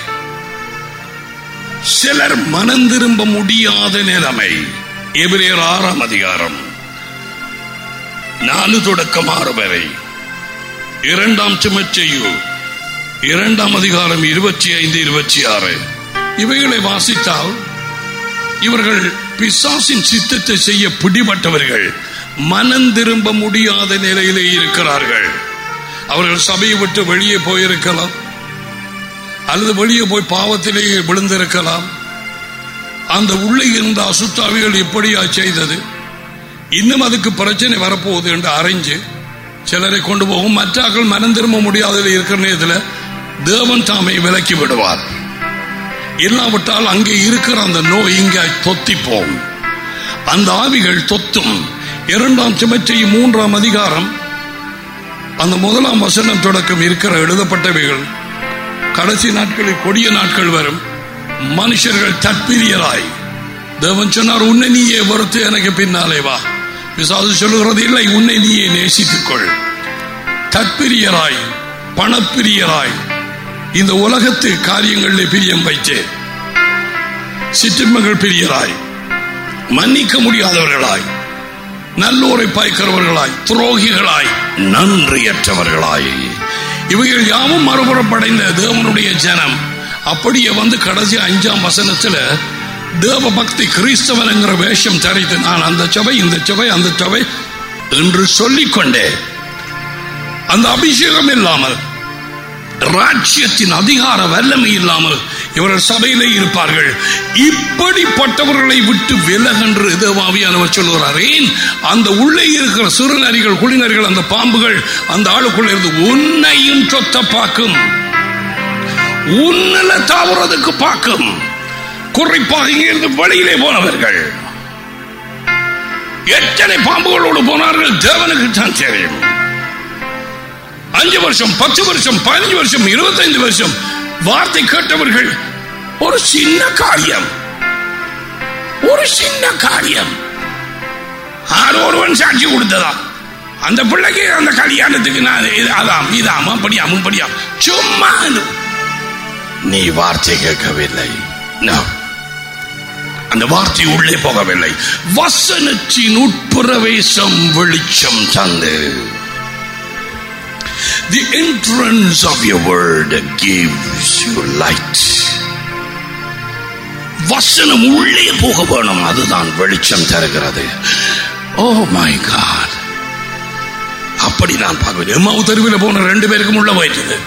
சிலர் மனம் திரும்ப முடியாத நிலைமை எபிரேயர் ஆறாம் அதிகாரம் நாலு தொடக்கம் ஆறு வரை இரண்டாம் சுமச்செய்யு இரண்டாம் அதிகாரம் இருபத்தி ஐந்து இருபத்தி ஆறு இவைகளை வாசித்தால் இவர்கள் பிசாசின் சித்தத்தை செய்ய பிடிபட்டவர்கள் மனம் திரும்ப முடியாத நிலையிலே இருக்கிறார்கள் அவர்கள் சபையை விட்டு வெளியே போயிருக்கலாம் அல்லது வெளியே போய் பாவத்திலே விழுந்திருக்கலாம் அந்த உள்ளே இருந்த அசுத்தாவிகள் எப்படியா செய்தது இன்னும் அதுக்கு பிரச்சனை வரப்போகுது என்று அறிஞ்சு சிலரை கொண்டு போகும் மற்றாக்கள் மனம் திரும்ப முடியாததில் இருக்கிற நேரத்தில் தேவன் தாமை விலக்கி விடுவார் இல்லாவிட்டால் அங்கே இருக்கிற அந்த நோய் இங்க தொத்திப்போம் அந்த ஆவிகள் தொத்தும் இரண்டாம் சுமச்சை மூன்றாம் அதிகாரம் அந்த முதலாம் வசனம் தொடக்கம் இருக்கிற எழுதப்பட்டவைகள் கடைசி நாட்களில் கொடிய நாட்கள் வரும் மனுஷர்கள் தற்பிரியராய் தேவன் சொன்னார் உன்னை நீயே பொறுத்து எனக்கு பின்னாலே வா பிசாசு சொல்லுகிறது இல்லை உன்னை நீயே நேசித்துக் கொள் தற்பிரியராய் பணப்பிரியராய் இந்த உலகத்து காரியங்களில் பிரியம் வைத்து சிற்றின்மகள் பிரியராய் மன்னிக்க முடியாதவர்களாய் நல்லோரை பாய்க்கிறவர்களாய் துரோகிகளாய் நன்றியற்றவர்களாய் இவைகள் யாவும் மறுபுறப்படைந்த தேவனுடைய ஜனம் அப்படியே வந்து கடைசி அஞ்சாம் வசனத்துல தேவ பக்தி கிறிஸ்தவன் என்கிற வேஷம் தரித்து நான் அந்த சபை இந்த சபை அந்த சபை என்று சொல்லிக்கொண்டே அந்த அபிஷேகம் இல்லாமல் ராஜ்யத்தின் அதிகார வல்லமை இல்லாமல் இவர்கள் சபையிலே இருப்பார்கள் இப்படிப்பட்டவர்களை விட்டு விலகென்று தேவாவியானவர் சொல்லுகிறார் ஏன் அந்த உள்ளே இருக்கிற சிறுநரிகள் குளிநரிகள் அந்த பாம்புகள் அந்த ஆளுக்குள்ள இருந்து உன்னையும் சொத்த பார்க்கும் உன்னில தாவுறதுக்கு பார்க்கும் குறிப்பாக இங்கிருந்து வெளியிலே போனவர்கள் எத்தனை பாம்புகளோடு போனார்கள் தேவனுக்கு தான் தெரியும் அஞ்சு வருஷம் பத்து வருஷம் பதினஞ்சு வருஷம் இருபத்தைந்து வருஷம் வார்த்தை கேட்டவர்கள் ஒரு சின்ன காரியம் ஒரு சின்ன காரியம் ஆறு ஒருவன் சாட்சி கொடுத்ததா அந்த பிள்ளைக்கு அந்த கல்யாணத்துக்கு நான் இது அதாம் இதாம் அப்படியாம் இப்படியாம் சும்மா அது- நீ வார்த்தை கேட்கவில்லை No. அந்த வார்த்தை உள்ளே போகவில்லை வசனத்தின் உட்பிரவேசம் வெளிச்சம் தந்து The entrance of your word gives you light. வசனம் உள்ளே போக வேணும் அதுதான் வெளிச்சம் தருகிறது ஓ மை காட் அப்படி நான் பார்க்கிறேன் எம்மாவு தெருவில் போன ரெண்டு பேருக்கும் உள்ள போயிட்டது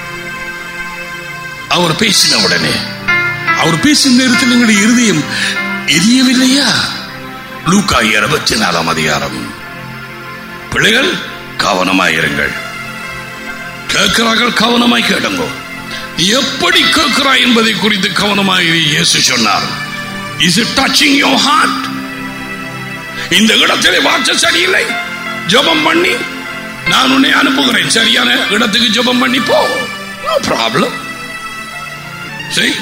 அவர் பேசின உடனே அவர் பேசின நேரத்தில் எங்களுடைய இருதயம் எரியவில்லையா லூக்கா இருபத்தி நாலாம் அதிகாரம் பிள்ளைகள் கவனமாயிருங்கள் கேட்கிறார்கள் கவனமாய் கேளுங்கோ எப்படி கேட்கிறாய் என்பதை குறித்து கவனமாய் இயேசு சொன்னார் is it touching your heart இந்த இடத்திலே வார்த்தை சரியில்லை ஜெபம் பண்ணி நான் உன்னை அனுப்புகிறேன் சரியான இடத்துக்கு ஜெபம் பண்ணி போ நோ ப்ராப்ளம் சரி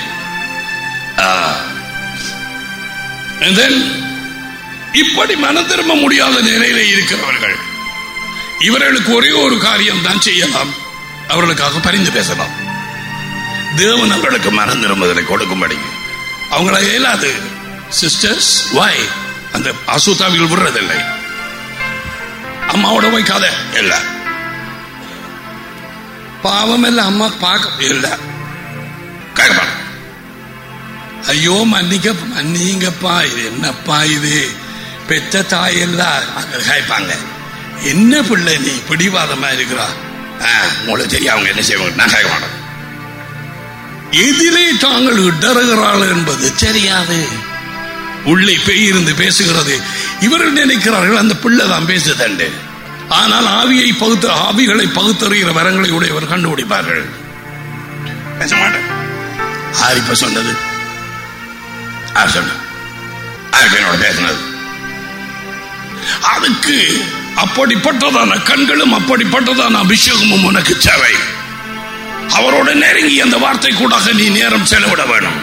And then, இப்படி மனம் திரும்ப முடியாத நிலையில இருக்கிறவர்கள் இவர்களுக்கு ஒரே ஒரு காரியம் தான் செய்யலாம் அவர்களுக்காக பரிந்து பேசலாம் தேவன் அவர்களுக்கு மனம் திரும்புதலை கொடுக்கும்படி அவங்கள இயலாது சிஸ்டர்ஸ் வாய் அந்த அசுத்தாவிகள் விடுறதில்லை அம்மாவோட போய் கதை இல்ல பாவம் இல்ல அம்மா பார்க்க இல்ல கேட்கலாம் ஐயோ மன்னிக்க மன்னிங்கப்பா இது என்னப்பா இது பெத்த தாயெல்லாம் அங்க கேட்பாங்க என்ன பிள்ளை நீ பிடிவாதமா இருக்கிறா ஆ, உங்களுக்கு தெரியும் அவங்க என்ன செய்வாங்க நான் கேட்க மாட்டேன் எதிலே தாங்கள் இடறுகிறார்கள் என்பது தெரியாது உள்ளே பேய் இருந்து பேசுகிறது இவர்கள் நினைக்கிறார்கள் அந்த பிள்ளை தான் பேசுதண்டு ஆனால் ஆவியை பகுத்து ஆவிகளை பகுத்தறிகிற வரங்களை உடையவர் கண்டுபிடிப்பார்கள் பேச மாட்டேன் யார் இப்ப சொன்னது யார் சொன்ன யாருக்கு என்னோட பேசினது அதுக்கு அப்படிப்பட்டதான கண்களும் அப்படிப்பட்டதான அபிஷேகமும் உனக்கு தேவை அவரோட நெருங்கி அந்த வார்த்தை கூடாக நீ நேரம் செலவிட வேணும்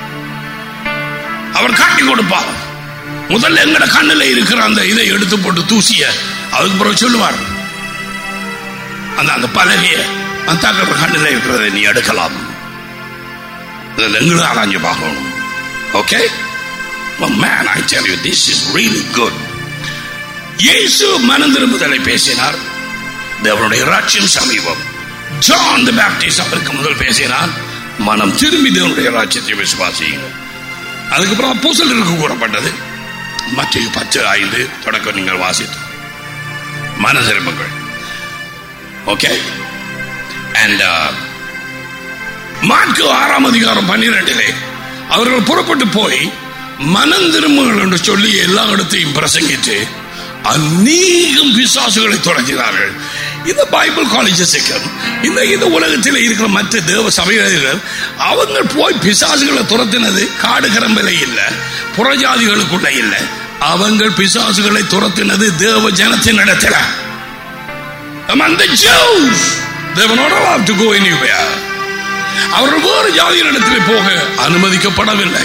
அவர் காட்டி கொடுப்பார் முதல்ல எங்கட கண்ணுல இருக்கிற அந்த இதை எடுத்து போட்டு தூசிய அதுக்கு பிறகு சொல்லுவார் அந்த அந்த பலகைய அந்த தாக்கிற கண்ணுல இருக்கிறதை நீ எடுக்கலாம் இதில் எங்களும் ஆராய்ஞ்சு பார்க்கணும் okay man I tell you this is really good இயேசு மனம் திரும்புதலை பேசினார் தேவனுடைய ராட்சியம் சமீபம் ஜான் தி பேப்டிஸ்ட் அவருக்கு முதல் பேசினார் மனம் திரும்பி தேவனுடைய ராட்சியத்தை விசுவாசியுங்கள் அதுக்கப்புறம் அப்போஸ்தலருக்கு கூறப்பட்டது மற்ற பத்து ஐந்து தொடக்கம் நீங்கள் வாசித்தோம் மன திரும்புங்கள் ஓகே அண்ட் மார்க்கு ஆறாம் அதிகாரம் பன்னிரெண்டிலே அவர்கள் புறப்பட்டு போய் மனம் திரும்புங்கள் என்று சொல்லி எல்லா இடத்தையும் பிரசங்கித்து அநேகம் பிசாசுகளை தொடங்கினார்கள் இந்த பைபிள் காலேஜஸுக்கு இந்த இந்த உலகத்தில் இருக்கிற மற்ற தேவ சபைகளில் அவங்க போய் பிசாசுகளை துரத்தினது காடு கரம்பில இல்லை புறஜாதிகளுக்குள்ள இல்லை அவங்க பிசாசுகளை துரத்தினது தேவ ஜனத்தின் இடத்துல among the Jews they were not allowed to go anywhere அவர்கள் வேறு ஜாதியினிடத்திலே போக அனுமதிக்கப்படவில்லை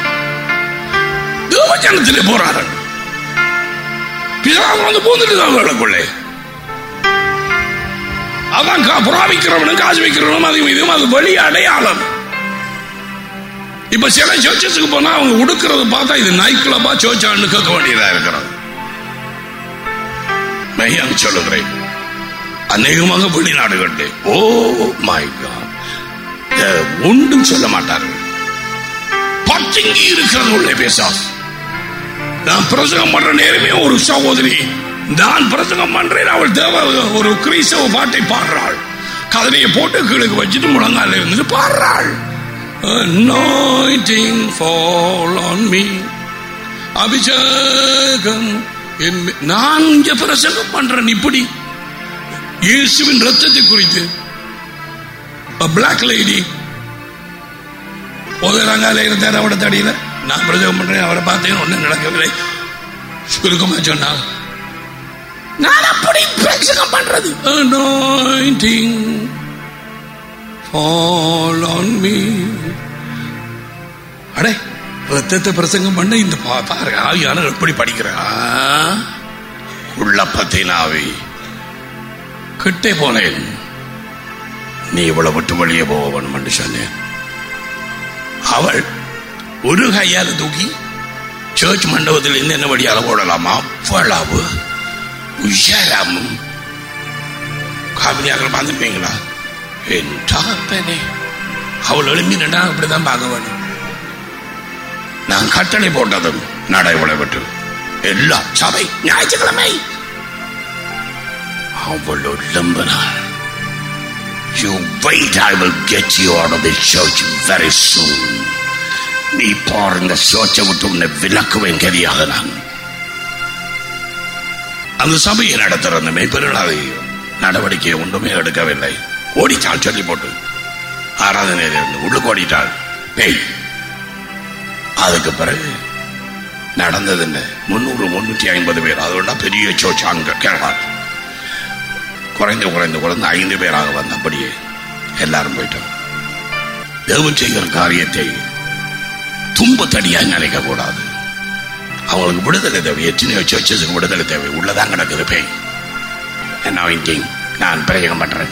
தேவ ஜனத்திலே போறார்கள் பிதாவு வந்து பூந்துட்டு அவர்களுக்குள்ளே அதான் கா- புறாவிக்கிறவனும் காசு வைக்கிறவனும் அது இதுவும் அது வெளி அடையாளம் இப்ப சில சர்ச்சஸுக்கு போனா அவங்க உடுக்கிறது பார்த்தா இது நைட் கிளப்பா சோச்சான்னு கேட்க வேண்டியதா இருக்கிறது மெய்யான் சொல்லுகிறேன் அநேகமாக வெளிநாடுகளில் ஓ மை காட் ஒன்றும் சொல்ல மாட்டார்கள் பத்திங்கி இருக்கிறது உள்ளே பேசாஸ் நான் பிரசங்கம் பண்ற நேரமே ஒரு சகோதரி நான் பிரசங்கம் பண்றேன் அவள் தேவ ஒரு கிறிஸ்தவ பாட்டை பாடுறாள் கதனையை போட்டு கீழே வச்சுட்டு முழங்கால இருந்துட்டு பாடுறாள் Anointing fall on me அபிஷேகம் என் மே- நான் இங்க பிரசங்கம் பண்றேன் இப்படி இயேசுவின் ரத்தத்தை குறித்து a black lady உதயரங்கால இருந்தார் அவட தடியில நான் பிரசவம் பண்றேன் அவரை பார்த்தேன் ஒன்றும் நடக்கவில்லை சுருக்கமா சொன்னாங்க நான் அப்படி பிரசங்கம் பண்றது anointing fall on me அடே ரத்தத்தை பிரசங்கம் பண்ண இந்த பா- பாரு ஆவியானவர் எப்படி படிக்கிறா உள்ள பத்தினாவி கிட்டே போனேன் நீ இவ்வளவு விட்டு வெளியே போக வேணும் என்று சொன்னேன் அவள் ஒரு கையால தூக்கி சர்ச் மண்டபத்தில் இருந்து என்ன வழியால போடலாமா அவ்வளவு உஷாராமும் காவிரியாக பார்த்துருப்பீங்களா என் தகப்பனே அவள் எழும்பி நின்றா அப்படிதான் பார்க்க வேணும் நான் கட்டளை போட்டதும் நடை விட்டு எல்லா சபை ஞாயிற்றுக்கிழமை அவள் எழும்பினாள் You wait, I will get you out of the church very soon. நீ பார் இந்த சோச்சை விட்டு உன்னை விலக்குவேன் கதியாக நான் அந்த சபையை நடத்துற அந்த மெய்ப்பெருள் அதை நடவடிக்கை ஒன்றுமே எடுக்கவில்லை ஓடிச்சாள் சொல்லி போட்டு ஆராதனையில இருந்து உள்ளுக்கு ஓடிட்டாள் பேய் அதுக்கு பிறகு நடந்தது என்ன முன்னூறு முன்னூற்றி ஐம்பது பேர் அதோட பெரிய சோச்சு அங்க கேரளா குறைந்து குறைந்து குறைந்து ஐந்து பேராக வந்த அப்படியே எல்லாரும் போயிட்டோம் தேவன் செய்கிற காரியத்தை துன்பத்தடியாக நினைக்க கூடாது அவங்களுக்கு விடுதலை தேவை எத்தனையோ சர்ச்சஸுக்கு விடுதலை தேவை உள்ளதான் கிடக்குது பேய் என்ன வைக்கிங் நான் பிரயோகம் பண்றேன்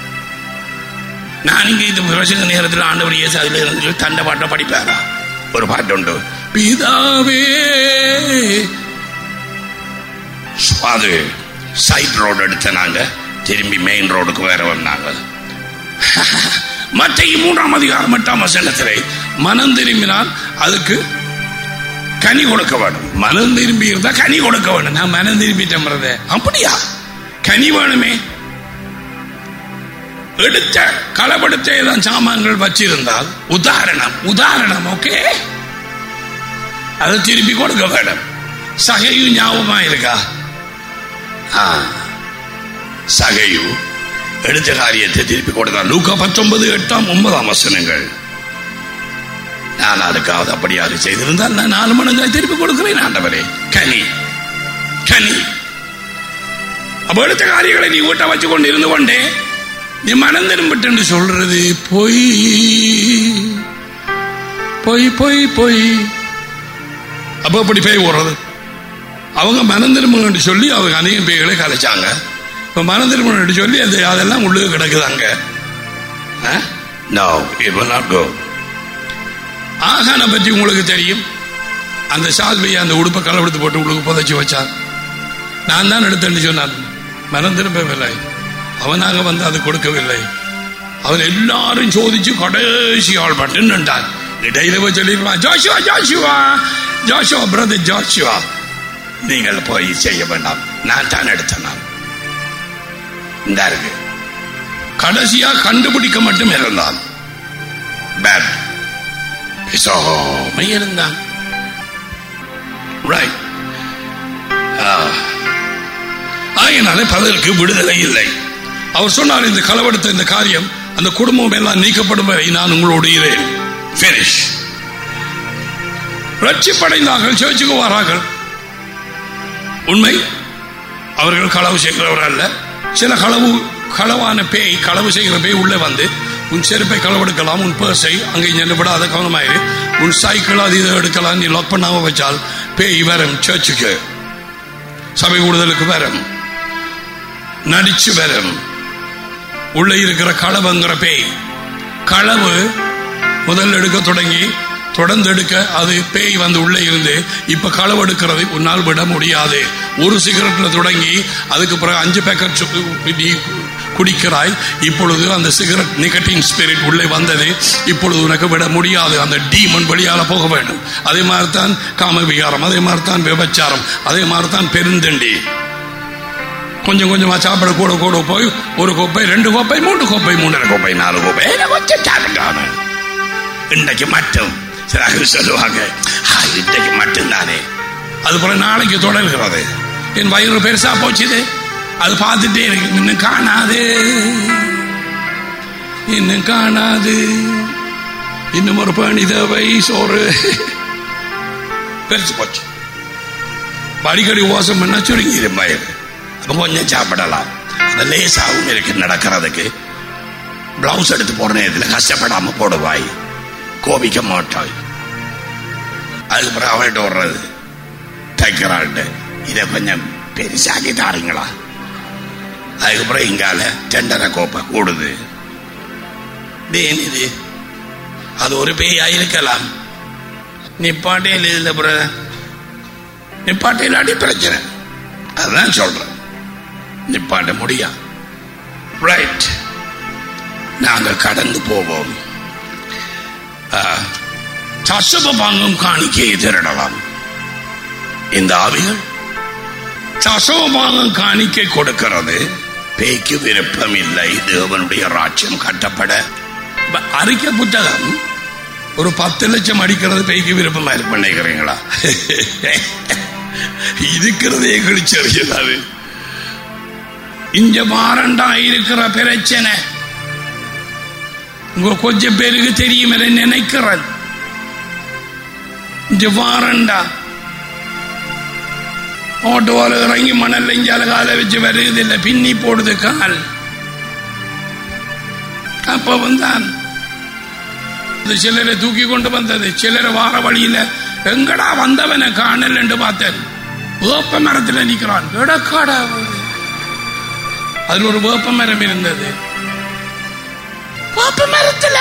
நான் இங்க இந்த பிரசங்க நேரத்தில் ஆண்டவர் இயேசு அதுல இருந்து தண்டை பாட்டை படிப்பாரா ஒரு பாட்டு உண்டு பிதாவே அது சைட் ரோடு எடுத்த நாங்க திரும்பி மெயின் ரோடுக்கு வேற வந்தாங்க மற்ற மூன்றாம் அதிகாரம் எட்டாம் வசனத்திலே மனம் திரும்பினால் அதுக்கு கனி கொடுக்க வேணும் மனம் திரும்பி இருந்தா கனி கொடுக்க வேணும் நான் மனம் திரும்பிட்டேன் brother. அப்படியா கனி வேணுமே எடுத்த களப்படுத்த ஏதாவது சாமான்கள் வச்சிருந்தால் உதாரணம் உதாரணம் ஓகே அதை திருப்பி கொடுக்க வேணும் சகையு ஞாபகமா இருக்கா ஆ. சகையு எடுத்த காரியத்தை திருப்பி கொடுத்தான் லூக்கா பத்தொன்பது எட்டாம் ஒன்பதாம் வசனங்கள் நான் அதுக்காவது அப்படியாக செய்திருந்தால் நான் நாலு மடங்காய் திருப்பி கொடுக்கிறேன் ஆண்டவரே கனி கனி அப்ப எடுத்த காரியங்களை நீ வீட்டை வச்சு கொண்டு இருந்து கொண்டே நீ மனம் திரும்பிட்டு என்று சொல்றது பொய் பொய் பொய் பொய் அப்ப அப்படி பேய் ஓடுறது அவங்க மனம் திரும்பணும்னு சொல்லி அவங்க அநேக பேய்களை கலைச்சாங்க இப்ப மனம் திரும்பணும்னு சொல்லி அது அதெல்லாம் உள்ளே கிடக்குதாங்க no it will not go ஆகான பற்றி உங்களுக்கு தெரியும் அந்த சால்வையை அந்த உடுப்பை கலவெடுத்து போட்டு உங்களுக்கு புதைச்சி வச்சான் நான் தான் எடுத்தேன்னு சொன்னான் மனம் திரும்பவில்லை அவனாக வந்து அது கொடுக்கவில்லை அவன் எல்லாரும் சோதிச்சு கடைசி ஆள் மட்டும் நின்றான் இடையில போய் சொல்லிடுவான் Joshua Joshua Joshua brother Joshua நீங்கள் போய் செய்ய வேண்டாம் நான் தான் எடுத்தேன் நான் இந்த இருக்கு கடைசியா கண்டுபிடிக்க மட்டும் இருந்தான் பேட் பேசாம இருந்தான் ரைட் ஆகையினாலே பலருக்கு விடுதலை இல்லை அவர் சொன்னார் இந்த களவெடுத்த இந்த காரியம் அந்த குடும்பம் எல்லாம் நீக்கப்படும் வரை நான் உங்களோடு இருேன் Finish. ரட்சிப்படைந்தார்கள் சேர்ச்சுக்கு வாரார்கள் உண்மை அவர்கள் களவு செய்கிறவர் அல்ல சில களவு களவான பேய் களவு செய்கிற பேய் உள்ளே வந்து உன் செருப்பை களவெடுக்கலாம் உன் பர்ஸை அங்கே சென்று விடாத கவனமாயிரு உன் சைக்கிள் அது இதை எடுக்கலாம் நீ லாக் பண்ணாம வச்சால் பேய் வரும் சர்ச்சுக்கு சபை கூடுதலுக்கு வரும் நடிச்சு வரும் உள்ள இருக்கிற களவுங்கிற பேய் களவு முதல்ல எடுக்க தொடங்கி தொடர்ந்து எடுக்க அது பேய் வந்து உள்ளே இருந்து இப்ப களவு எடுக்கிறது உன்னால் விட முடியாது ஒரு சிகரெட்ல தொடங்கி அதுக்கு பிறகு அஞ்சு பேக்கெட் சு- நீ குடிக்கிறாய் இப்பொழுது அந்த சிகரெட் நிகட்டின் ஸ்பிரிட் உள்ளே வந்தது இப்பொழுது உனக்கு விட முடியாது அந்த டீமன் வெளியால போக வேண்டும் அதே மாதிரி தான் காம விகாரம் அதே மாதிரி தான் விபச்சாரம் அதே மாதிரி தான் பெருந்தண்டி கொஞ்சம் கொஞ்சமா சாப்பிட கூட கூட போய் ஒரு கோப்பை ரெண்டு கோப்பை மூன்று கோப்பை மூன்றரை கோப்பை நாலு கோப்பை ஏன்னா கொஞ்சம் சாப்பிட்டாங்க இன்றைக்கு மட்டும் சிலர் சொல்லுவாங்க "ஆ, இன்றைக்கு மட்டும் தானே அது போல நாளைக்கு தொடர்கிறது என் வயிறு பெருசா போச்சுது அது பார்த்துட்டே இருக்கு இன்னும் காணாது இன்னும் காணாது இன்னும் ஒரு பேணி தேவை சோறு பெருசு போச்சு அடிக்கடி உவாசம் பண்ணா சுருங்கிடும் வயிறு அப்ப கொஞ்சம் சாப்பிடலாம் அது லேசாகவும் இருக்கு நடக்கிறதுக்கு பிளவுஸ் எடுத்து போற நேரத்தில் கஷ்டப்படாம போடுவாய் கோபிக்க மாட்டாய் அதுக்கப்புறம் அவள்கிட்ட வர்றது தைக்கிறாள்கிட்ட இதை கொஞ்சம் பெருசாக்கி தாருங்களா அதுக்கப்புறம் இங்கால டெண்டரை கோப்பை கூடுது இது என்னது அது ஒரு பேயா இருக்கலாம் நிப்பாட்டையில் இல்லை பிரதர் நிப்பாட்டையில் அடி பிரச்சனை அதுதான் சொல்றேன் நிப்பாட்ட முடியா ரைட் நாங்க கடந்து போவோம் தசப பாங்கும் காணிக்கையை திருடலாம் இந்த ஆவிகள் தசவ பாங்கம் காணிக்கை கொடுக்கிறது பேய்க்கு விருப்பம் இல்லை தேவனுடைய ராஜ்யம் கட்டப்பட ப- அறிக்கை புத்தகம் ஒரு பத்து லட்சம் அடிக்கிறது பேய்க்கு விருப்பமா இருக்கு நினைக்கிறீங்களா இருக்கிறதே கிழிச்சறியதாது இங்க மாறண்டா இருக்கிற பிரச்சனை உங்க கொஞ்சம் பேருக்கு தெரியும் என நினைக்கிறேன் இங்க வாரண்டா ஓட்டோல இறங்கி மணல்ல இஞ்சால கால வச்சு வருவதில்லை பின்னி போடுது கால் அப்ப வந்தான் இது சிலரை தூக்கி கொண்டு வந்தது சிலரை வார வழியில எங்கடா வந்தவனை காணல் என்று பார்த்தேன் வேப்ப மரத்துல நிக்கிறான் எடக்காடா அவரு. அதுல ஒரு வேப்ப மரம் இருந்தது வேப்ப மரத்துல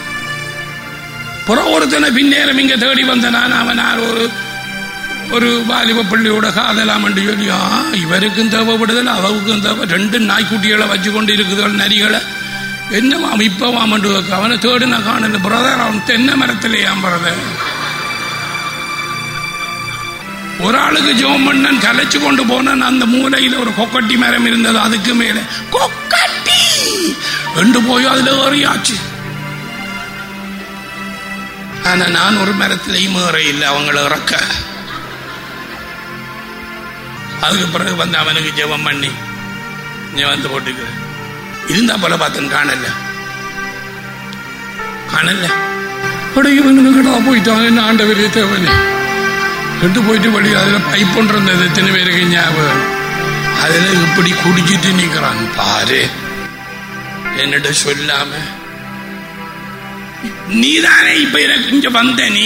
புற ஒருத்தனை பின்னேரம் இங்க தேடி வந்த நான் அவன் யார் ஒரு ஒரு வாலிப பிள்ளையோட காதலாம் என்று சொல்லி ஆ இவருக்கும் தேவைப்படுதல் அவருக்கும் தேவை ரெண்டு நாய்க்குட்டிகளை வச்சு கொண்டு இருக்குதுகள் நரிகளை என்னவா இப்பவாம் என்று கேட்க. அவனை தேடி நான் காணல பிரதர் அவன் தென்னை மரத்திலேயாம் பிரதர் ஒரு ஆளுக்கு ஜோம் பண்ணன் கலைச்சு கொண்டு போனான் அந்த மூலையில ஒரு கொக்கட்டி மரம் இருந்தது அதுக்கு மேல கொக்கட்டி ரெண்டு போய் அதுல ஏறியாச்சு ஆனா நான் ஒரு மரத்திலையும் ஏற இல்லை அவங்கள இறக்க அதுக்கு பிறகு வந்து அவனுக்கு ஜெபம் பண்ணி நீ வந்து போட்டுக்க இருந்தா போல பார்த்தேன் காணல காணல இவனுக்குடா போயிட்டான் என்ன ஆண்டவரே தேவனே ரெண்டு போயிட்டு வழி அதுல பைப் ஒன்று இருந்தது எத்தனை பேருக்கு ஞாபகம் அதுல இப்படி குடிச்சிட்டு நிக்கிறான் பாரு என்னிட்ட சொல்லாம நீதானே இப்ப எனக்கு இங்க வந்த நீ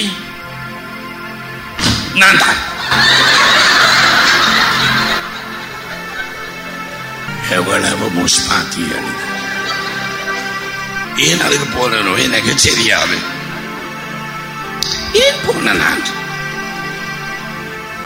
நான் தான் எவ்வளவு முஸ்பாத்தி எழுது ஏன் அதுக்கு போனோ எனக்கு தெரியாது ஏன் போன நான்